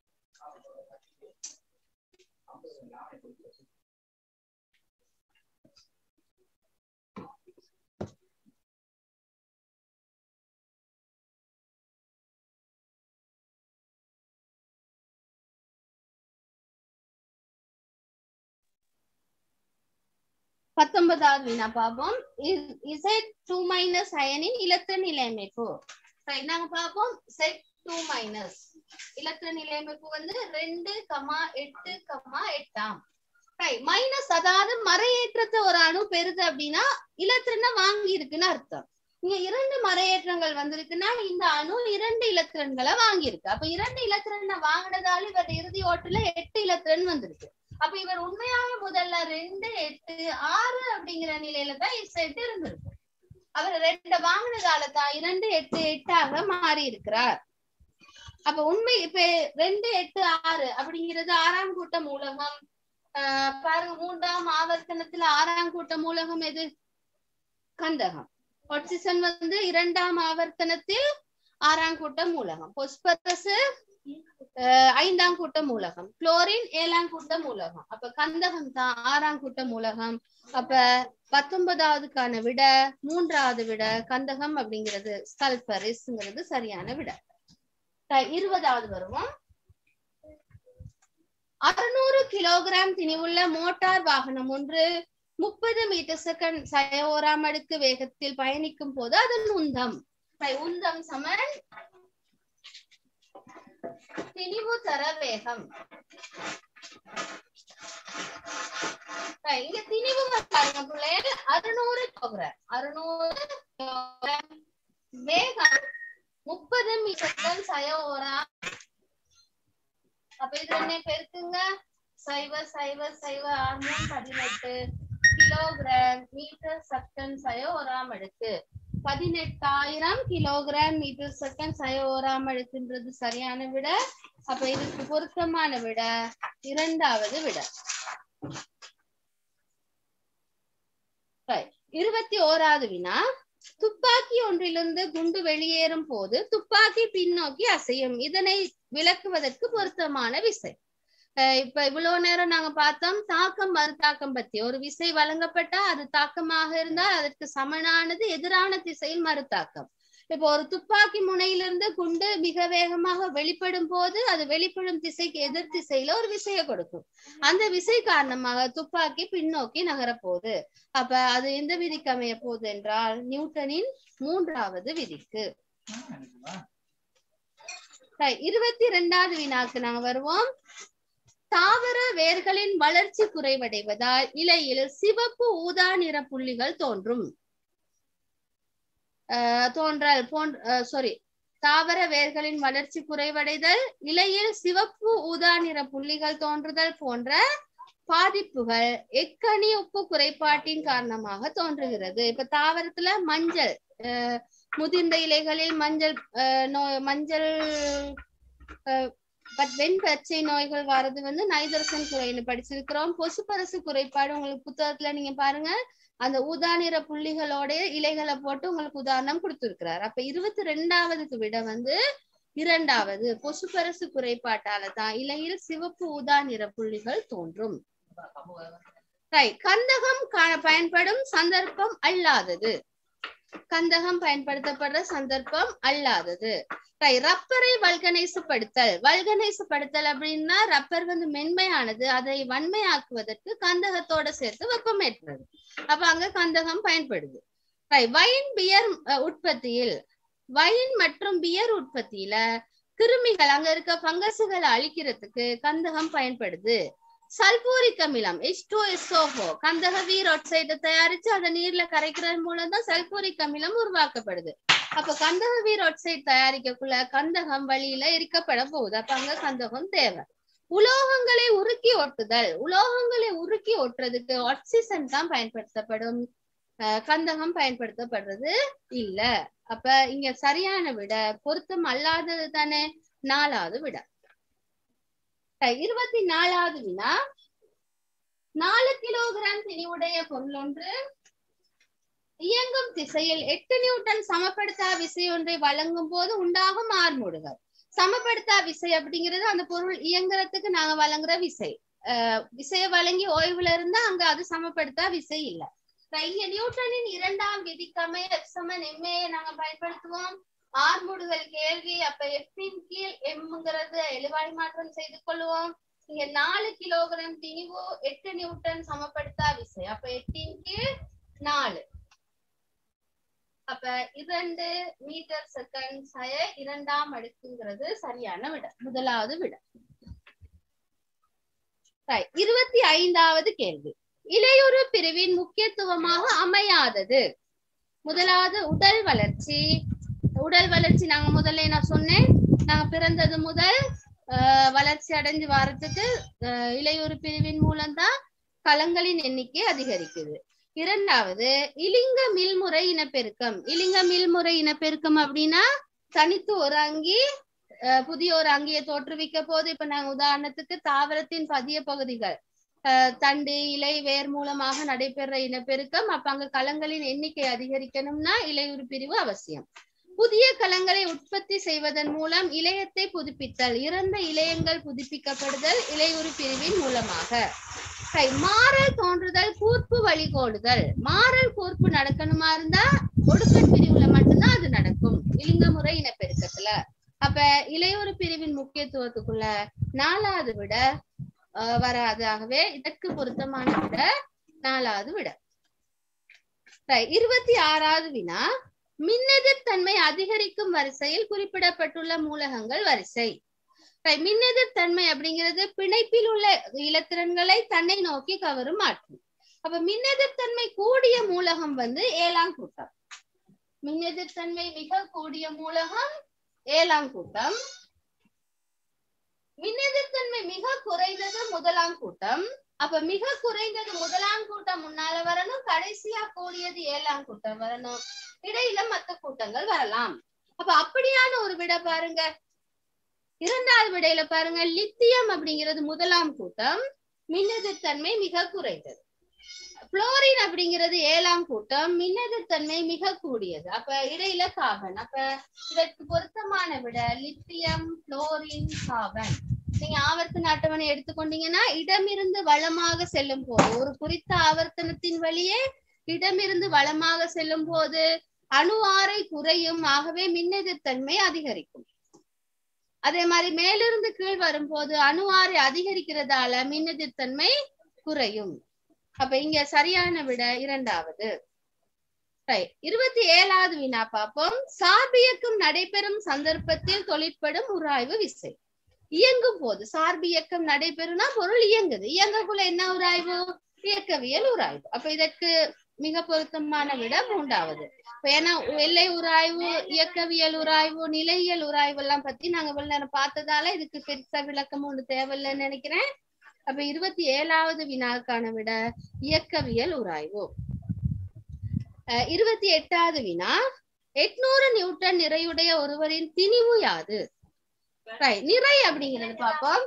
பத்தொன்பதாவது வினா பார்ப்போம் இசட் டூ மைனஸ் அயனின் இலத்திர நிலையமைப்பு நாங்க பார்ப்போம் செட் டூ மைனஸ் இலத்திர நிலையமைப்பு வந்து ரெண்டு கமா எட்டு கமா எட்டாம் மைனஸ் அதாவது மறையேற்றத்தை ஒரு அணு பெறுது அப்படின்னா இலத்திரனை வாங்கி இருக்குன்னு அர்த்தம் இங்க இரண்டு மறையேற்றங்கள் வந்திருக்குன்னா இந்த அணு இரண்டு இலத்திரன்களை வாங்கியிருக்கு அப்ப இரண்டு இலத்திரனை வாங்கினதால இவர் இறுதி ஓட்டுல எட்டு இலத்திரன் வந்திருக்கு அப்ப இவர் உண்மையாக முதல்ல ரெண்டு எட்டு ஆறு அப்படிங்கிற நிலையில தான் செட் இருந்திருக்கு அவர் ரெண்டு வாங்கினதால தான் இரண்டு எட்டு எட்டாக மாறி இருக்கிறார் அப்ப உண்மை இப்ப ரெண்டு எட்டு ஆறு அப்படிங்கிறது ஆறாம் கூட்ட மூலகம் ஆஹ் பாருங்க மூன்றாம் ஆவர்த்தனத்துல ஆறாம் கூட்ட மூலகம் எது கந்தகம் ஆக்சிஜன் வந்து இரண்டாம் ஆவர்த்தனத்தில் ஆறாம் கூட்ட மூலகம் பொஸ்பரஸ் அஹ் ஐந்தாம் கூட்ட மூலகம் குளோரின் ஏழாம் கூட்ட மூலகம் அப்ப கந்தகம் தான் ஆறாம் கூட்ட மூலகம் அப்ப பத்தொன்பதாவதுக்கான விட மூன்றாவது விட கந்தகம் அப்படிங்கிறது சல்பரிஸ்ங்கிறது சரியான விட த- இருபதாவது வருவோம் அறுநூறு கிலோகிராம் திணிவுள்ள மோட்டார் வாகனம் ஒன்று முப்பது மீட்டர் செகண்ட் சயோராம் அடுக்கு வேகத்தில் பயணிக்கும் போது அதன் உந்தம் சரி, உந்தம் சமன் திணிவு தர வேகம் சரி, இங்க திணிவு பாருங்க பிள்ளைகள் அறுநூறு கிலோகிராம் அறுநூறு கிலோகிராம் வேகம் முப்பது மீட்டர் சயோராம் அப்ப இது என்ன பெருக்குங்க சைவ சைவ சைவ ஆறு பதினெட்டு கிலோகிராம் மீட்டர் செகண்ட் சயோராம் அடுக்கு பதினெட்டாயிரம் கிலோகிராம் மீட்டர் செகண்ட் சயோராம் அடுக்குன்றது சரியான விட அப்ப இதுக்கு பொருத்தமான விட இரண்டாவது விட Right. இருபத்தி ஓராவது வினா துப்பாக்கி ஒன்றிலிருந்து குண்டு வெளியேறும் போது துப்பாக்கி பின்னோக்கி அசையும் இதனை விளக்குவதற்கு பொருத்தமான விசை அஹ் இப்ப இவ்வளவு நேரம் நாங்க பார்த்தோம் தாக்கம் மறுதாக்கம் பத்தி ஒரு விசை வழங்கப்பட்டா அது தாக்கமாக இருந்தால் அதற்கு சமனானது எதிரான திசையில் மறுதாக்கம் இப்போ ஒரு துப்பாக்கி முனையிலிருந்து குண்டு மிக வேகமாக வெளிப்படும் போது அது வெளிப்படும் திசைக்கு எதிர் திசையில ஒரு விசையை கொடுக்கும் அந்த விசை காரணமாக துப்பாக்கி பின்னோக்கி நகரப் போகுது அப்ப அது எந்த விதிக்கு அமைய போகுது என்றால் நியூட்டனின் மூன்றாவது விதிக்கு சரி, இருபத்தி இரண்டாவது வினாக்கு நாங்க வருவோம் தாவர வேர்களின் வளர்ச்சி குறைவடைவதால் இலையில் சிவப்பு ஊதா நிற புள்ளிகள் தோன்றும் அஹ் தோன்றல் போன்ற சாரி தாவர வேர்களின் வளர்ச்சி குறைவடைதல் இலையில் சிவப்பு ஊதா நிற புள்ளிகள் தோன்றுதல் போன்ற பாதிப்புகள் எக்கனி உப்பு குறைபாட்டின் காரணமாக தோன்றுகிறது இப்ப தாவரத்துல மஞ்சள் அஹ் முதிர்ந்த இலைகளில் மஞ்சள் அஹ் நோய் மஞ்சள் அஹ் பட் வெண்பச்சை நோய்கள் வர்றது வந்து நைதரசன் குறைன்னு படிச்சிருக்கிறோம் பொசுப்பரசு குறைபாடு உங்களுக்கு புத்தகத்துல நீங்க பாருங்க அந்த ஊதா நிற புள்ளிகளோட இலைகளை போட்டு உங்களுக்கு உதாரணம் கொடுத்திருக்கிறார் அப்ப இருபத்தி ரெண்டாவதுக்கு விட வந்து இரண்டாவது பொசுப்பரசு குறைபாட்டால தான் இலையில் சிவப்பு ஊதா நிற புள்ளிகள் தோன்றும் Right. கந்தகம் கா- பயன்படும் சந்தர்ப்பம் அல்லாதது கந்தகம் பயன்படுத்தப்படுற சந்தர்ப்பம் அல்லாதது Right. ரப்பரை வல்கனைசுப்படுத்தல் வல்கனைசுப்படுத்தல் அப்படின்னா ரப்பர் வந்து மென்மையானது அதை வன்மையாக்குவதற்கு கந்தகத்தோட சேர்த்து வெப்பமேற்றுறது அப்ப அங்க கந்தகம் பயன்படுது Right. வைன் பியர் அஹ், உற்பத்தியில் வைன் மற்றும் பியர் உற்பத்தியில கிருமிகள் அங்க இருக்க பங்கசுகளை அழிக்கிறதுக்கு கந்தகம் பயன்படுது சல்பூரிக் அமிலம் H2SO4 கந்தக வீர் ஆக்சைடை தயாரிச்சு அதை நீர்ல கரைக்கிறது மூலம் தான் சல்பூரிக் அமிலம் உருவாக்கப்படுது அப்ப கந்தக வீர் ஆக்சைடு தயாரிக்கக்குள்ள கந்தகம் வழியில எரிக்கப்பட போகுது அப்ப அங்க கந்தகம் தேவை உலோகங்களை உருக்கி ஒட்டுதல் உலோகங்களை உருக்கி ஒட்டுறதுக்கு ஆக்சிஜன் தான் பயன்படுத்தப்படும் அஹ் கந்தகம் பயன்படுத்தப்படுறது இல்ல அப்ப இங்க சரியான விட பொருத்தம் அல்லாதது தானே நாலாவது விட சரி, இருபத்தி நாலாவது வினா நாலு கிலோகிராம் திணிவுடைய பொருள் ஒன்று இயங்கும் திசையில் எட்டு நியூட்டன் சமப்படுத்தா விசை ஒன்றை வழங்கும் போது உண்டாகும் ஆர்முடுகள் சமப்படுத்தா விசை அப்படிங்கிறது அந்த பொருள் இயங்குறதுக்கு நாங்க வழங்குற விசை அஹ் விசையை வழங்கி ஓய்வுல இருந்தா அங்க அது சமப்படுத்தா விசை இல்ல இப்ப இங்க நியூட்டனின் இரண்டாம் விதிக்கமே எஃப் சமன் எம்ஏ நாங்க பயன்படுத்துவோம் ஆர்முடுகள் கேள்வி அப்ப எஃபின் கீழ் எம்ங்கிறது எழுவாய் மாற்றம் செய்து கொள்வோம் இங்க நாலு கிலோகிராம் திணிவு எட்டு நியூட்டன் சமப்படுத்தா விசை அப்ப எட்டின் கீழ் நாலு அப்ப இரண்டு மீட்டர் செகண்ட் சய இரண்டாம் அடுக்குங்கிறது சரியான விட முதலாவது விட Right. இருபத்தி ஐந்தாவது கேள்வி இலையுறு பிரிவின் முக்கியத்துவமாக அமையாதது முதலாவது உடல் வளர்ச்சி உடல் வளர்ச்சி நாங்க முதல்ல நான் சொன்னேன் நாங்க பிறந்தது முதல் ஆஹ், வளர்ச்சி அடைஞ்சு வரத்துக்கு ஆஹ், இலையுறு பிரிவின் மூலம்தான் களங்களின் எண்ணிக்கை அதிகரிக்குது இரண்டாவது இலிங்க மில்முறை இனப்பெருக்கம் இலிங்க மில்முறை இனப்பெருக்கம் அப்படின்னா தனித்து ஒரு அங்கி அஹ், புதிய ஒரு அங்கியை தோற்றுவிக்க போது இப்ப நாங்க உதாரணத்துக்கு தாவரத்தின் பதிய பகுதிகள் அஹ், தண்டு இலை வேர் மூலமாக நடைபெற இனப்பெருக்கம் அப்ப அங்க களங்களின் எண்ணிக்கை அதிகரிக்கணும்னா இலையுறு பிரிவு அவசியம் புதிய கலங்களை உற்பத்தி செய்வதன் மூலம் இளையத்தை புதுப்பித்தல் இறந்த இளையங்கள் புதுப்பிக்கப்படுதல் இலையுறு பிரிவின் மூலமாக சரி, மாறல் தோன்றுதல் கூர்ப்பு வழிகோடுதல் மாறல் கூர்ப்பு நடக்கணுமா இருந்தா ஒடுக்கல் பிரிவுல மட்டும்தான் அது நடக்கும் இலிங்க முறை இனப்பெருக்கத்துல அப்ப இளையோரு பிரிவின் முக்கியத்துவத்துக்குள்ள நாலாவது விட அஹ், வராது ஆகவே இதற்கு பொருத்தமான விட நாலாவது விட Right. இருபத்தி ஆறாவது வினா மின்னெதிர்த்தன்மை அதிகரிக்கும் வரிசையில் குறிப்பிடப்பட்டுள்ள மூலகங்கள் வரிசை Right. மின்னெதிர்த்தன்மை அப்படிங்கிறது பிணைப்பில் உள்ள இலத்திரன்களை தன்னை நோக்கி கவரும் ஆற்றல் அப்ப மின்னெதிர்த்தன்மை கூடிய மூலகம் வந்து ஏழாம் கூட்டம் மின்னெதிர்த்தன்மை மிக கூடிய மூலகம் ஏழாம் கூட்டம் மின்னெதிர்த்தன்மை மிக குறைந்தது முதலாம் கூட்டம் அப்ப மிக குறைந்தது முதலாம் கூட்டம் முன்னால வரணும் கடைசியா கூடியது ஏழாம் கூட்டம் வரணும் இடையில மத்த கூட்டங்கள் வரலாம் அப்ப அப்படியான ஒரு விட பாருங்க இரண்டாவது விடையில பாருங்க லித்தியம் அப்படிங்கிறது முதலாம் கூட்டம் மின்னெதிர்த்தன்மை மிக குறைந்தது புளோரின் அப்படிங்கிறது ஏழாம் கூட்டம் மின்னெதிர்த்தன்மை மிக கூடியது அப்ப இடையில கார்பன் அப்ப இதற்கு பொருத்தமான விட லித்தியம் புளோரின் கார்பன் நீங்க ஆவர்த்தன அட்டவணை எடுத்துக்கொண்டீங்கன்னா இடமிருந்து வளமாக செல்லும் போது ஒரு குறித்த ஆவர்த்தனத்தின் வழியே இடமிருந்து வளமாக செல்லும் போது அணு ஆரை குறையும் ஆகவே மின்னெதிர்த்தன்மை அதிகரிக்கும் அதே மாதிரி மேலிருந்து கீழ் வரும்போது அணு ஆரை அதிகரிக்கிறதால மின்னெதிர்த்தன்மை குறையும் அப்ப இங்க சரியான விட இரண்டாவது Right. இருபத்தி ஏழாவது வினா பார்ப்போம் சார்பியக்கம் நடைபெறும் சந்தர்ப்பத்தில் தொழிற்படும் உராய்வு விசை இயங்கும் போது சார்பியக்கம் நடைபெறும்னா பொருள் இயங்குது இயங்கக்குள்ள என்ன உராய்வு இயக்கவியல் உராய்வு அப்ப இதற்கு மிக பொருத்தமான விட மூன்றாவது இப்ப ஏன்னா எல்லை உராய்வு இயக்கவியல் உராய்வு நிலையியல் உராய்வு எல்லாம் பத்தி நாங்க இவ்வளவு நேரம் பார்த்ததால இதுக்கு பெருசா விளக்கம் ஒண்ணு தேவையில்லைன்னு நினைக்கிறேன் அப்ப இருபத்தி ஏழாவது வினாக்கான விட இயக்கவியல் உராய்வு அஹ் இருபத்தி எட்டாவது வினா எட்நூறு நியூட்டன் நிறையுடைய ஒருவரின் திணிவு யாது Right. நிறை அப்படிங்கிறது பார்ப்போம்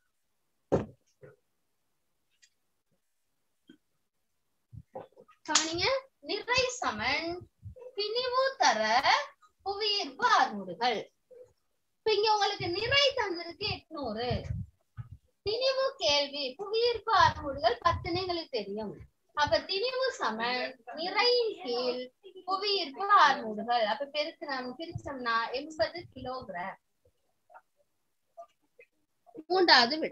கவனிங்க நிறை சமன் திணிவு தர புவியீர்ப்பு ஆறுமுடுகள் இப்ப இங்க உங்களுக்கு நிறை தந்திருக்கு எட்நூறு திணிவு கேள்வி புவியீர்ப்பு ஆறுமுடுகள் பத்துன்னு எங்களுக்கு தெரியும் அப்ப திணிவு சமன் நிறையின் கீழ் புவியீர்ப்பு ஆறுமுடுகள் அப்ப பெருக்கு நாம் பிரிச்சோம்னா எண்பது கிலோகிராம் மூன்றாவது விட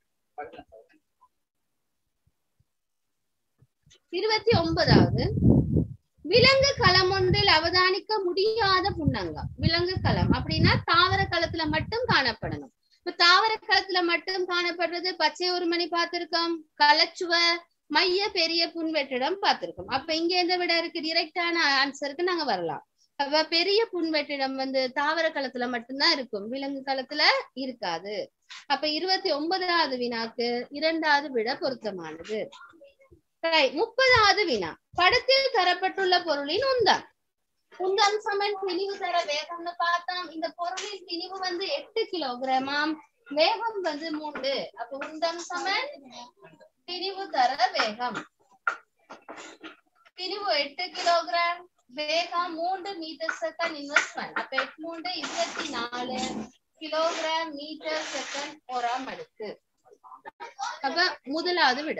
இருபத்தி ஒன்பதாவது விலங்கு களம் ஒன்றில் அவதானிக்க முடியாத புன்னங்கம் விலங்கு களம் அப்படின்னா தாவர களத்துல மட்டும் காணப்படணும் இப்ப தாவர களத்துல மட்டும் காணப்படுறது பச்சை ஒருமணி பார்த்திருக்கோம் களச்சுவ மைய பெரிய புன்வெற்றிடம் பார்த்திருக்கோம் அப்ப இங்க எந்த விட இருக்கு டிரெக்டான ஆன்சருக்கு நாங்க வரலாம் அப்ப பெரிய புன்வெற்றிடம் வந்து தாவர களத்துல மட்டும்தான் இருக்கும் விலங்கு களத்துல இருக்காது அப்ப இருபத்தி ஒன்பதாவது வினாக்கு இரண்டாவது விட பொருத்தமானது Right. முப்பதாவது வினா படத்தில் தரப்பட்டுள்ள பொருளின் உந்தம் உந்தம் சமன் திணிவு தர வேகம்னு பார்த்தோம் இந்த பொருளின் திணிவு வந்து எட்டு கிலோகிராமாம் வேகம் வந்து மூன்று அப்ப உந்தம் சமன் திணிவு தர வேகம் திணிவு எட்டு கிலோகிராம் வேகம் மூன்று மீட்டர் செகண்ட் இன்வெஸ்ட்மெண்ட் அப்ப எட்டு மூன்று இருபத்தி நாலு கிலோகிராம் மீட்டர் செகண்ட் ஓராம் அடுக்கு அப்ப முதலாவது விட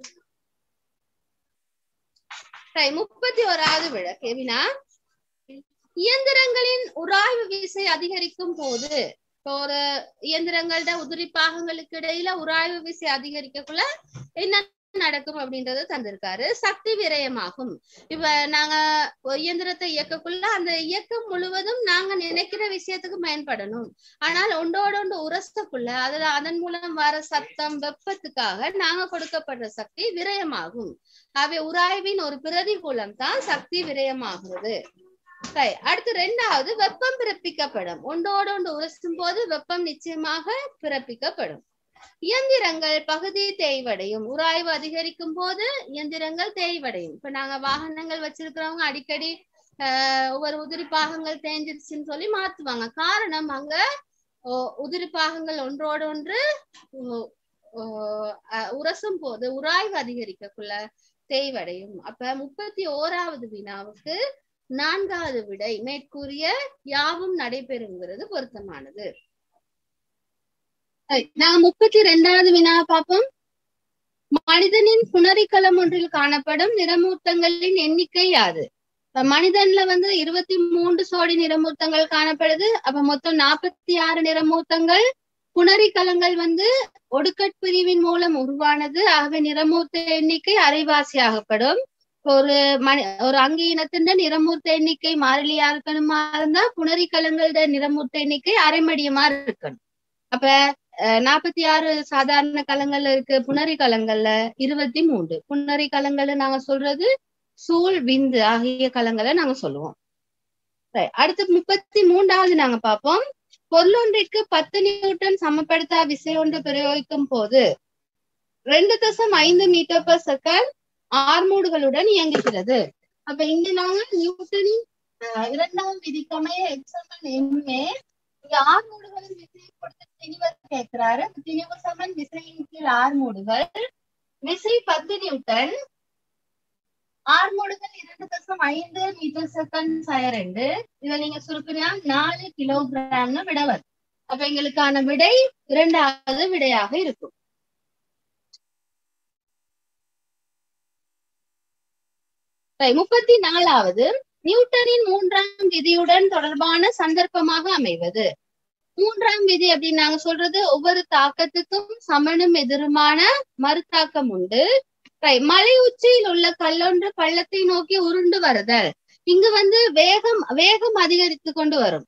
Right, முப்பத்தி ஓராவது விட கேவினா இயந்திரங்களின் உராய்வு விசை அதிகரிக்கும் போது இப்போ ஒரு இயந்திரங்களோட உதிரி பாகங்களுக்கு இடையில உராய்வு விசை அதிகரிக்கக்குள்ள என்ன நடக்கும் அப்படின்றத தந்திருக்காரு சக்தி விரயமாகும் இப்ப நாங்க ஒரு இயந்திரத்தை இயக்கக்குள்ள அந்த இயக்கம் முழுவதும் நாங்க நினைக்கிற விஷயத்துக்கு பயன்படணும் ஆனால் ஒன்றோட ஒன்று உரசக்குள்ள அதுல அதன் மூலம் வர சத்தம் வெப்பத்துக்காக நாங்க கொடுக்கப்படுற சக்தி விரயமாகும் அவை உராய்வின் ஒரு பிரதிகூலம் தான் சக்தி விரயமாகிறது Right. அடுத்து ரெண்டாவது வெப்பம் பிறப்பிக்கப்படும் ஒன்றோடு ஒன்று உரசும் போது வெப்பம் நிச்சயமாக பிறப்பிக்கப்படும் இயந்திரங்கள் பகுதி தேய்வடையும் உராய்வு அதிகரிக்கும் போது இயந்திரங்கள் தேய்வடையும் இப்ப நாங்க வாகனங்கள் வச்சிருக்கிறவங்க அடிக்கடி ஆஹ் ஒவ்வொரு உதிரி பாகங்கள் தேஞ்சிருச்சுன்னு சொல்லி மாத்துவாங்க காரணம் அங்க ஓ- உதிரி பாகங்கள் ஒன்றோடு ஒன்று ஓ- ஓ- அஹ் உரசும் போது உராய்வு அதிகரிக்கக்குள்ள தேய்வடையும் அப்ப முப்பத்தி ஓராவது வினாவுக்கு நான்காவது விடை மேற்கூறிய யாவும் நடைபெறுங்கிறது பொருத்தமானது சரி, நாங்க முப்பத்தி ரெண்டாவது வினா பார்ப்போம் மனிதனின் புணரிக்கலம் ஒன்றில் காணப்படும் நிறமூர்த்தங்களின் எண்ணிக்கை யாது இப்ப மனிதன்ல வந்து இருபத்தி மூன்று சோடி நிறமூர்த்தங்கள் காணப்படுது அப்ப மொத்தம் நாற்பத்தி ஆறு நிறமூர்த்தங்கள் புணரிக்கலங்கள் வந்து ஒடுக்கட் பிரிவின் மூலம் உருவானது ஆகவே நிறமூர்த்த எண்ணிக்கை அரைவாசியாகப்படும் ஒரு மனி ஒரு அங்கீனத்தின் நிறமூர்த்த எண்ணிக்கை மாறிலியா இருக்கணுமா இருந்தா புணரிக்கலங்களோட நிறமூர்த்த எண்ணிக்கை அரைமடியமா இருக்கணும் அப்ப நாற்பத்தி ஆறு சாதாரண கலங்கள்ல இருக்கு புணரி கலங்கள்ல இருபத்தி மூன்று புணரி கலங்கள்ல நாங்க சொல்றது சூழ் விந்து ஆகிய கலங்களை நாங்க சொல்லுவோம் சரி, அடுத்து முப்பத்தி மூன்றாவது நாங்க பார்ப்போம் பொருளொன்றிற்கு பத்து நியூட்டன் சமப்படுத்தா விசை ஒன்று பிரயோகிக்கும் போது ரெண்டு தசம் ஐந்து மீட்டர் பர் செகண்ட் ஆர்மூடுகளுடன் இயங்குகிறது அப்ப இங்க நாங்க நியூட்டனின் அஹ், இரண்டாம் விதிக்கமைய எக்ஸமன் எம்ஏ இங்க ஆர்மூடுகளின் விசையை கொடுத்து திணிவர் கேட்கிறாரு திணிவு சமன் விசையின் கீழ் ஆர்மூடுகள் விசை பத்து நியூட்டன் ஆர்மூடுகள் இரண்டு தசம் ஐந்து மீட்டர் செகண்ட் சய ரெண்டு இதை நீங்க சுருக்கினா நாலு கிலோகிராம்னு விட வரும் அப்ப எங்களுக்கான விடை இரண்டாவது விடையாக இருக்கும் Right, முப்பத்தி நாலாவது நியூட்டனின் மூன்றாம் விதியுடன் தொடர்பான சந்தர்ப்பமாக அமைவது மூன்றாம் விதி அப்படின்னு நாங்க சொல்றது ஒவ்வொரு தாக்கத்துக்கும் சமனும் எதிருமான மறுதாக்கம் உண்டு Right, மலை உச்சியில் உள்ள கல்லொன்று பள்ளத்தை நோக்கி உருண்டு வருதல் இங்கு வந்து வேகம் வேகம் அதிகரித்து கொண்டு வரும்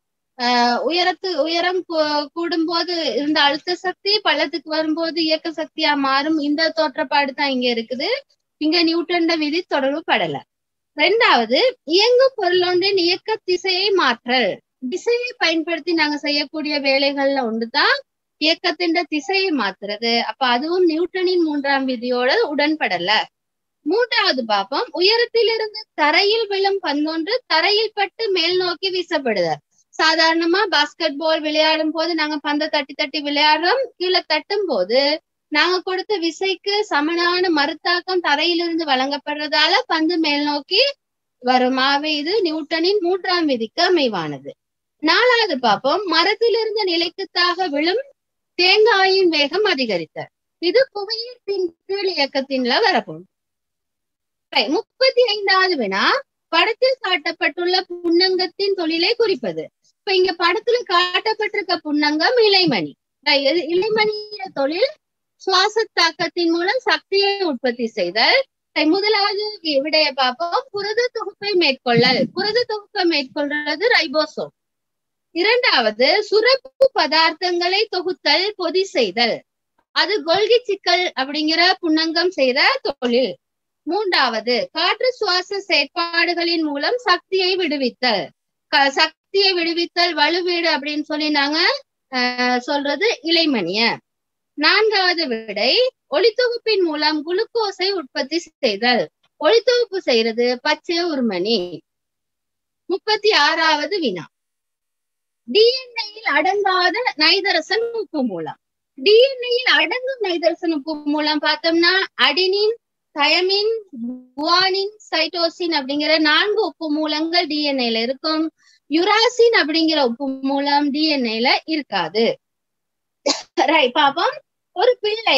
ஆஹ் உயரத்து உயரம் கூ- கூடும்போது இருந்த அழுத்த சக்தி பள்ளத்துக்கு வரும்போது இயக்க சக்தியா மாறும் இந்த தோற்றப்பாடு தான் இங்க இருக்குது இங்க நியூட்டன்ட விதி தொடர்பு படல ரெண்டாவது இயங்கும் பொருளொன்றின் இயக்க திசையை மாற்றல் திசையை பயன்படுத்தி நாங்க செய்யக்கூடிய வேலைகள்ல ஒன்றுதான் இயக்கத்தின் திசையை மாத்துறது அப்ப அதுவும் நியூட்டனின் மூன்றாம் விதியோட உடன்படல மூன்றாவது பாப்பம் உயரத்திலிருந்து தரையில் விழும் பந்தொன்று தரையில் பட்டு மேல் நோக்கி வீசப்படுதல் சாதாரணமா பாஸ்கெட் பால் விளையாடும் போது நாங்க பந்தை தட்டி தட்டி விளையாடுறோம் கீழே தட்டும் போது நாங்க கொடுத்த விசைக்கு சமனான மறுத்தாக்கம் தரையிலிருந்து வழங்கப்படுறதால பந்து மேல் நோக்கி வரும் ஆகவே இது நியூட்டனின் மூன்றாம் விதிக்கு அமைவானது நாலாவது பார்ப்போம் மரத்திலிருந்து நிலைக்குத்தாக விழும் தேங்காயின் வேகம் அதிகரித்த இது புவியீர்ப்பின் கீழ் இயக்கத்தின்ல வரப்போம் Right, முப்பத்தி ஐந்தாவது வினா படத்தில் காட்டப்பட்டுள்ள புன்னங்கத்தின் தொழிலை குறிப்பது இப்ப இங்க படத்துல காட்டப்பட்டிருக்க புன்னங்கம் இலைமணி Right, இது இலைமணியோட தொழில் சுவாச தாக்கத்தின் மூலம் சக்தியை உற்பத்தி செய்தல் Right, முதலாவது வி- விடைய பார்ப்போம் புரத தொகுப்பை மேற்கொள்ளல் புரத தொகுப்பை மேற்கொள்றது ரைபோசோம் இரண்டாவது சுரப்பு பதார்த்தங்களை தொகுத்தல் பொதி செய்தல் அது கொள்கை சிக்கல் அப்படிங்கிற புன்னங்கம் செய்த தொழில் மூன்றாவது காற்று சுவாச செயற்பாடுகளின் மூலம் சக்தியை விடுவித்தல் க- சக்தியை விடுவித்தல் வலுவீடு அப்படின்னு சொல்லி நாங்க ஆஹ், சொல்றது இலைமணிய நான்காவது விடை ஒளித்தொகுப்பின் மூலம் குளுக்கோஸை உற்பத்தி செய்தல் ஒளித்தொகுப்பு செய்யறது பச்சை உருமணி முப்பத்தி ஆறாவது வினா டிஎன்ஏயில் அடங்காத நைதரசன் உப்பு மூலம் டிஎன்ஏயில் அடங்கும் நைதரசன் உப்பு மூலம் பார்த்தோம்னா அடினின் தயமின் குவானின் சைட்டோசின் அப்படிங்கிற நான்கு உப்பு மூலங்கள் டிஎன்ஏல இருக்கும் யுராசின் அப்படிங்கிற உப்பு மூலம் டிஎன்ஏல இருக்காது ரைட் பாப்போம் ஒரு பிள்ளை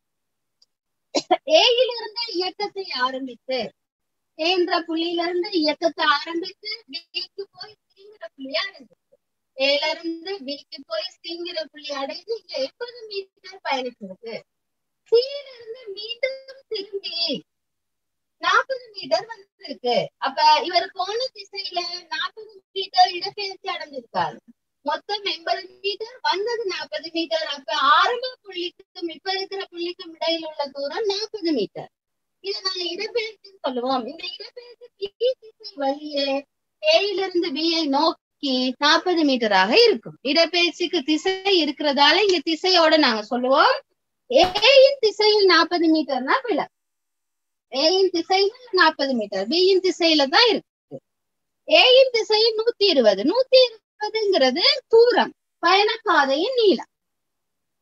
ஏயிலிருந்து இயக்கத்தை ஆரம்பித்து ஏ என்ற புள்ளியிலிருந்து இயக்கத்தை ஆரம்பித்து பிக்கு போய் சிங்கிற புள்ளி அடைஞ்சு ஏல இருந்து பிக்கு போய் சிங்கிற புள்ளி அடைஞ்சு இங்க எண்பது மீட்டர் பயணிச்சிருக்கு சீல இருந்து மீண்டும் திரும்பி நாற்பது மீட்டர் வந்திருக்கு அப்ப இவர் போன திசையில நாற்பது மீட்டர் இடப்பெயர்ச்சி அடைஞ்சிருக்காரு மொத்தம் எண்பது மீட்டர் வந்தது நாற்பது மீட்டர் அப்ப ஆரம்ப புள்ளிக்கும் இப்ப இருக்கிற புள்ளிக்கும் இடையில உள்ள தூரம் நாற்பது மீட்டர் இதை நாங்க இடப்பெயர்ச்சி சொல்லுவோம் இந்த இடப்பெயர்ச்சி பி திசை வழியே ஏயிலிருந்து பிஐ நோக்கி நாற்பது மீட்டராக இருக்கும் இடப்பெயர்ச்சிக்கு திசை இருக்கிறதால இங்க திசையோட நாங்க சொல்லுவோம் ஏயின் திசையில் நாற்பது மீட்டர்னா பிழை ஏயின் திசையில் நாற்பது மீட்டர் பியின் திசையில தான் இருக்கு ஏயின் திசையில் நூத்தி இருபது நூத்தி இருபதுங்கிறது தூரம் பயணப்பாதையின் நீளம்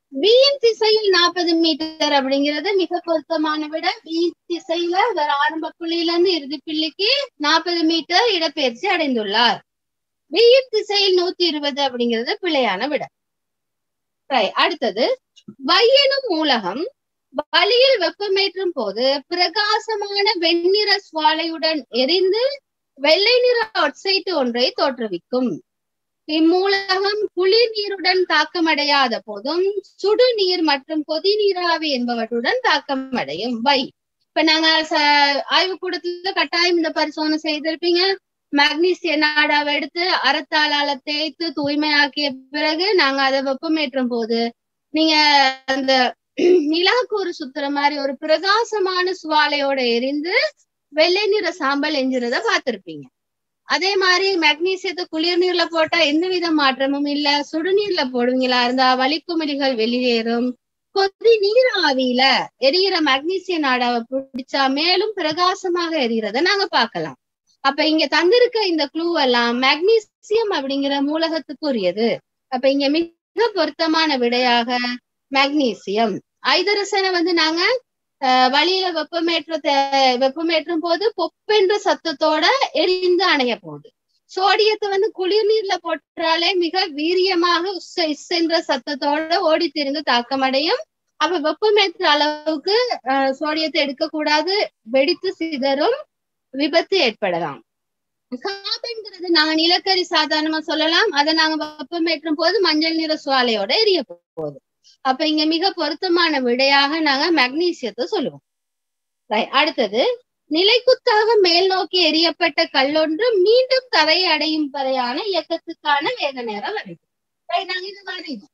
பியின் திசையில் நாற்பது மீட்டர் அப்படிங்கிறது மிக பொருத்தமான விட பி திசையில வேற ஆரம்ப புள்ளியில இருந்து இறுதி புள்ளிக்கு நாற்பது மீட்டர் இடப்பெயர்ச்சி அடைந்துள்ளார் பியின் திசையில் நூத்தி இருபது அப்படிங்கிறது பிழையான விட Right. அடுத்தது வையனும் மூலகம் வழியில் வெப்பமேற்றும் போது பிரகாசமான வெண்ணிற சுவாலையுடன் எரிந்து வெள்ளை நிற ஒட்சைட்டு ஒன்றை தோற்றுவிக்கும் இம்மூலகம் குளிர் நீருடன் தாக்கமடையாத போதும் சுடு நீர் மற்றும் கொதி நீராவி என்பவற்றுடன் தாக்கமடையும் வை இப்ப நாங்க ச- ஆய்வுக்கூடத்துல கட்டாயம் இந்த பரிசோதனை செய்திருப்பீங்க மக்னீசிய நாடாவை எடுத்து அறத்தாளால தேய்த்து தூய்மையாக்கிய பிறகு நாங்க அதை வெப்பமேற்றும் போது நீங்க அந்த நிலாக்கூறு சுத்துற மாதிரி ஒரு பிரகாசமான சுவாலையோட எரிந்து வெள்ளை நிற சாம்பல் எஞ்சுறத பார்த்திருப்பீங்க அதே மாதிரி மெக்னீசியத்தை குளிர் நீர்ல போட்டா எந்த வித மாற்றமும் இல்ல சுடுநீர்ல போடுவீங்களா இருந்தா வலிக்குமிழிகள் வெளியேறும் கொதி நீர் ஆவியில எரியிற மக்னீசிய நாடாவை பிடிச்சா மேலும் பிரகாசமாக எரியறத நாங்க பார்க்கலாம் அப்ப இங்க தந்திருக்க இந்த க்ளூ எல்லாம் மக்னீசியம் அப்படிங்கிற மூலகத்துக்குரியது அப்ப இங்க மிக பொருத்தமான விடையாக மக்னீசியம் ஐதரசனை வந்து நாங்க அஹ், வழியில வெப்பமேற்ற வெப்பமேற்றும் போது பொப்பென்ற சத்தத்தோட எரிந்து அணைய போகுது சோடியத்தை வந்து குளிர் நீர்ல போட்டாலே மிக வீரியமாக உஸ் இஸ் என்ற சத்தத்தோட ஓடி திரிந்து தாக்கமடையும் அப்ப வெப்பமேற்ற அளவுக்கு அஹ், சோடியத்தை எடுக்கக்கூடாது வெடித்து சிதறும் விபத்து ஏற்படலாம் காபன்கிறது நாங்க நிலக்கரி சாதாரணமா சொல்லலாம் அதை நாங்க வெப்பமேற்றும் போது மஞ்சள் நிற சுவாலையோட எரிய போகுது அப்ப இங்க மிக பொருத்தமான விடையாக நாங்க மக்னீசியத்தை சொல்லுவோம் Right. அடுத்தது நிலைக்குத்தாக மேல் நோக்கி எரியப்பட்ட கல்லொன்று மீண்டும் தரையை அடையும் வரையான இயக்கத்துக்கான வேக நேரம் வரைக்கும் Right, நாங்க இது வரைவோம்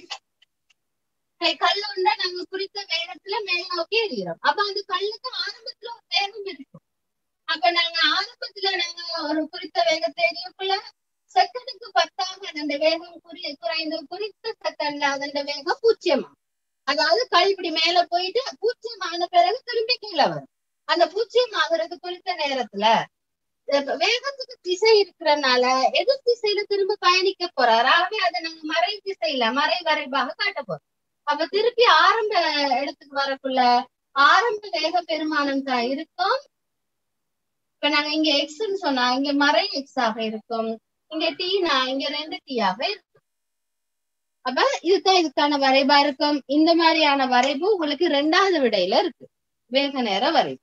Right, கல்லொன்றை நாங்க குறித்த வேகத்துல மேல் நோக்கி எறிகிறோம் அப்ப அந்த கல்லுக்கு ஆரம்பத்துல ஒரு வேகம் இருக்கும் அப்ப நாங்க ஆரம்பத்துல நாங்க ஒரு குறித்த வேகத்தை எரியக்குள்ள செகண்டுக்கு பத்தாக அந்த வேகம் குறி குறைந்த குறித்த செகண்ட்ல அதன் வேகம் பூஜ்ஜியமா அதாவது கல் இப்படி மேல போயிட்டு பூஜ்ஜியம் ஆன பிறகு திரும்பி கீழே வரும் அந்த பூஜ்ஜியம் ஆகுறது குறித்த நேரத்துல இப்ப வேகத்துக்கு திசை இருக்கிறனால எதிர் திசையில திரும்ப பயணிக்க போறாரு ஆகவே அதை நாங்க மறை திசையில மறை வரைவாக காட்ட போறோம் அப்ப திருப்பி ஆரம்ப இடத்துக்கு வரக்குள்ள ஆரம்ப வேக பெருமானம் தான் இருக்கும் இப்ப நாங்க இங்க எக்ஸ்ன்னு சொன்னா இங்க மறை எக்ஸ் ஆக இருக்கும் இங்க டீனா இங்க ரெண்டு டீ ஆக இருக்கும் அப்ப இதுதான் இதுக்கான வரைபா இருக்கும் இந்த மாதிரியான வரைவு உங்களுக்கு ரெண்டாவது விடையில இருக்கு வேக நேர வரைவு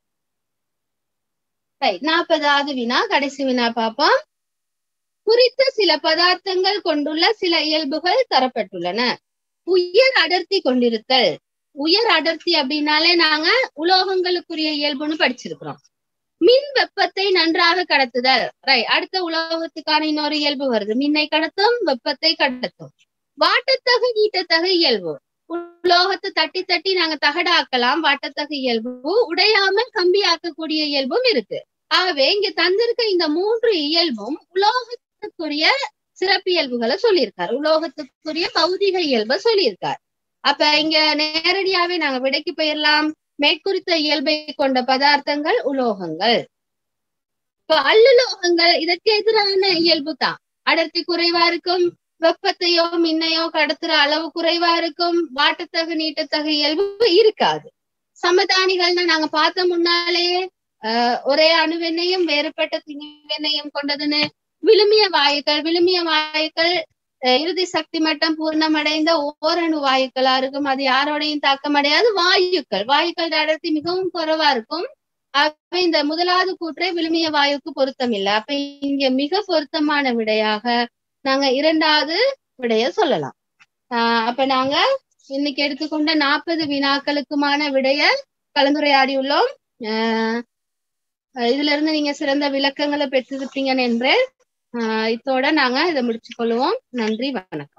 ரைட் நாற்பதாவது வினா கடைசி வினா பாப்போம் குறித்த சில பதார்த்தங்கள் கொண்டுள்ள சில இயல்புகள் தரப்பட்டுள்ளன உயர் அடர்த்தி கொண்டிருத்தல் உயர் அடர்த்தி அப்படின்னாலே நாங்க உலோகங்களுக்குரிய இயல்புன்னு படிச்சிருக்கிறோம் மின் வெப்பத்தை நன்றாக கடத்துதல் ரைட் அடுத்த உலோகத்துக்கான இன்னொரு இயல்பு வருது மின்னை கடத்தும் வெப்பத்தை கடத்தும் வாட்டத்தகு நீட்டத்தகு இயல்பு உலோகத்தை தட்டி தட்டி நாங்க தகடாக்கலாம் வாட்டத்தகு இயல்பு உடையாமல் கம்பி ஆக்கக்கூடிய இயல்பும் இருக்கு ஆகவே இங்க தந்திருக்க இந்த மூன்று இயல்பும் உலோகத்துக்குரிய சிறப்பியல்புகளை சொல்லியிருக்காரு உலோகத்துக்குரிய பௌதிக இயல்பை சொல்லியிருக்கார் அப்ப இங்க நேரடியாவே நாங்க விடைக்கு போயிடலாம் மேற்குறித்த இயல்பை கொண்ட பதார்த்தங்கள் உலோகங்கள் இப்ப அல்லுலோகங்கள் இதற்கு எதிரான இயல்பு தான் அடர்த்தி குறைவா இருக்கும் வெப்பத்தையோ மின்னையோ கடத்துற அளவு குறைவா இருக்கும் வாட்டத்தகு நீட்டத்தகு இயல்பு இருக்காது சமதானிகள்னா நாங்க பார்த்த முன்னாலேயே ஆஹ் ஒரே அணுவெண்ணையும் வேறுபட்ட திணிவெண்ணையும் கொண்டதுன்னு விழுமிய வாயுக்கள் விழுமிய வாயுக்கள் அஹ் இறுதி சக்தி மட்டம் பூர்ணமடைந்த ஓரணு வாயுக்களா இருக்கும் அது யாரோடையும் தாக்கமடையாது வாயுக்கள் வாயுக்கள் அடர்த்தி மிகவும் குறைவா இருக்கும் அப்ப இந்த முதலாவது கூற்றை விழுமிய வாயுக்கு பொருத்தம் இல்லை அப்ப இங்க மிக பொருத்தமான விடையாக நாங்க இரண்டாவது விடைய சொல்லலாம் ஆஹ் அப்ப நாங்க இன்னைக்கு எடுத்துக்கொண்ட நாற்பது வினாக்களுக்குமான விடைய கலந்துரையாடியுள்ளோம் ஆஹ் இதுல இருந்து நீங்க சிறந்த விளக்கங்களை பெற்றிருப்பீங்கன்னு என்று ஆஹ் இத்தோட நாங்க இதை முடிச்சு கொள்வோம் நன்றி வணக்கம்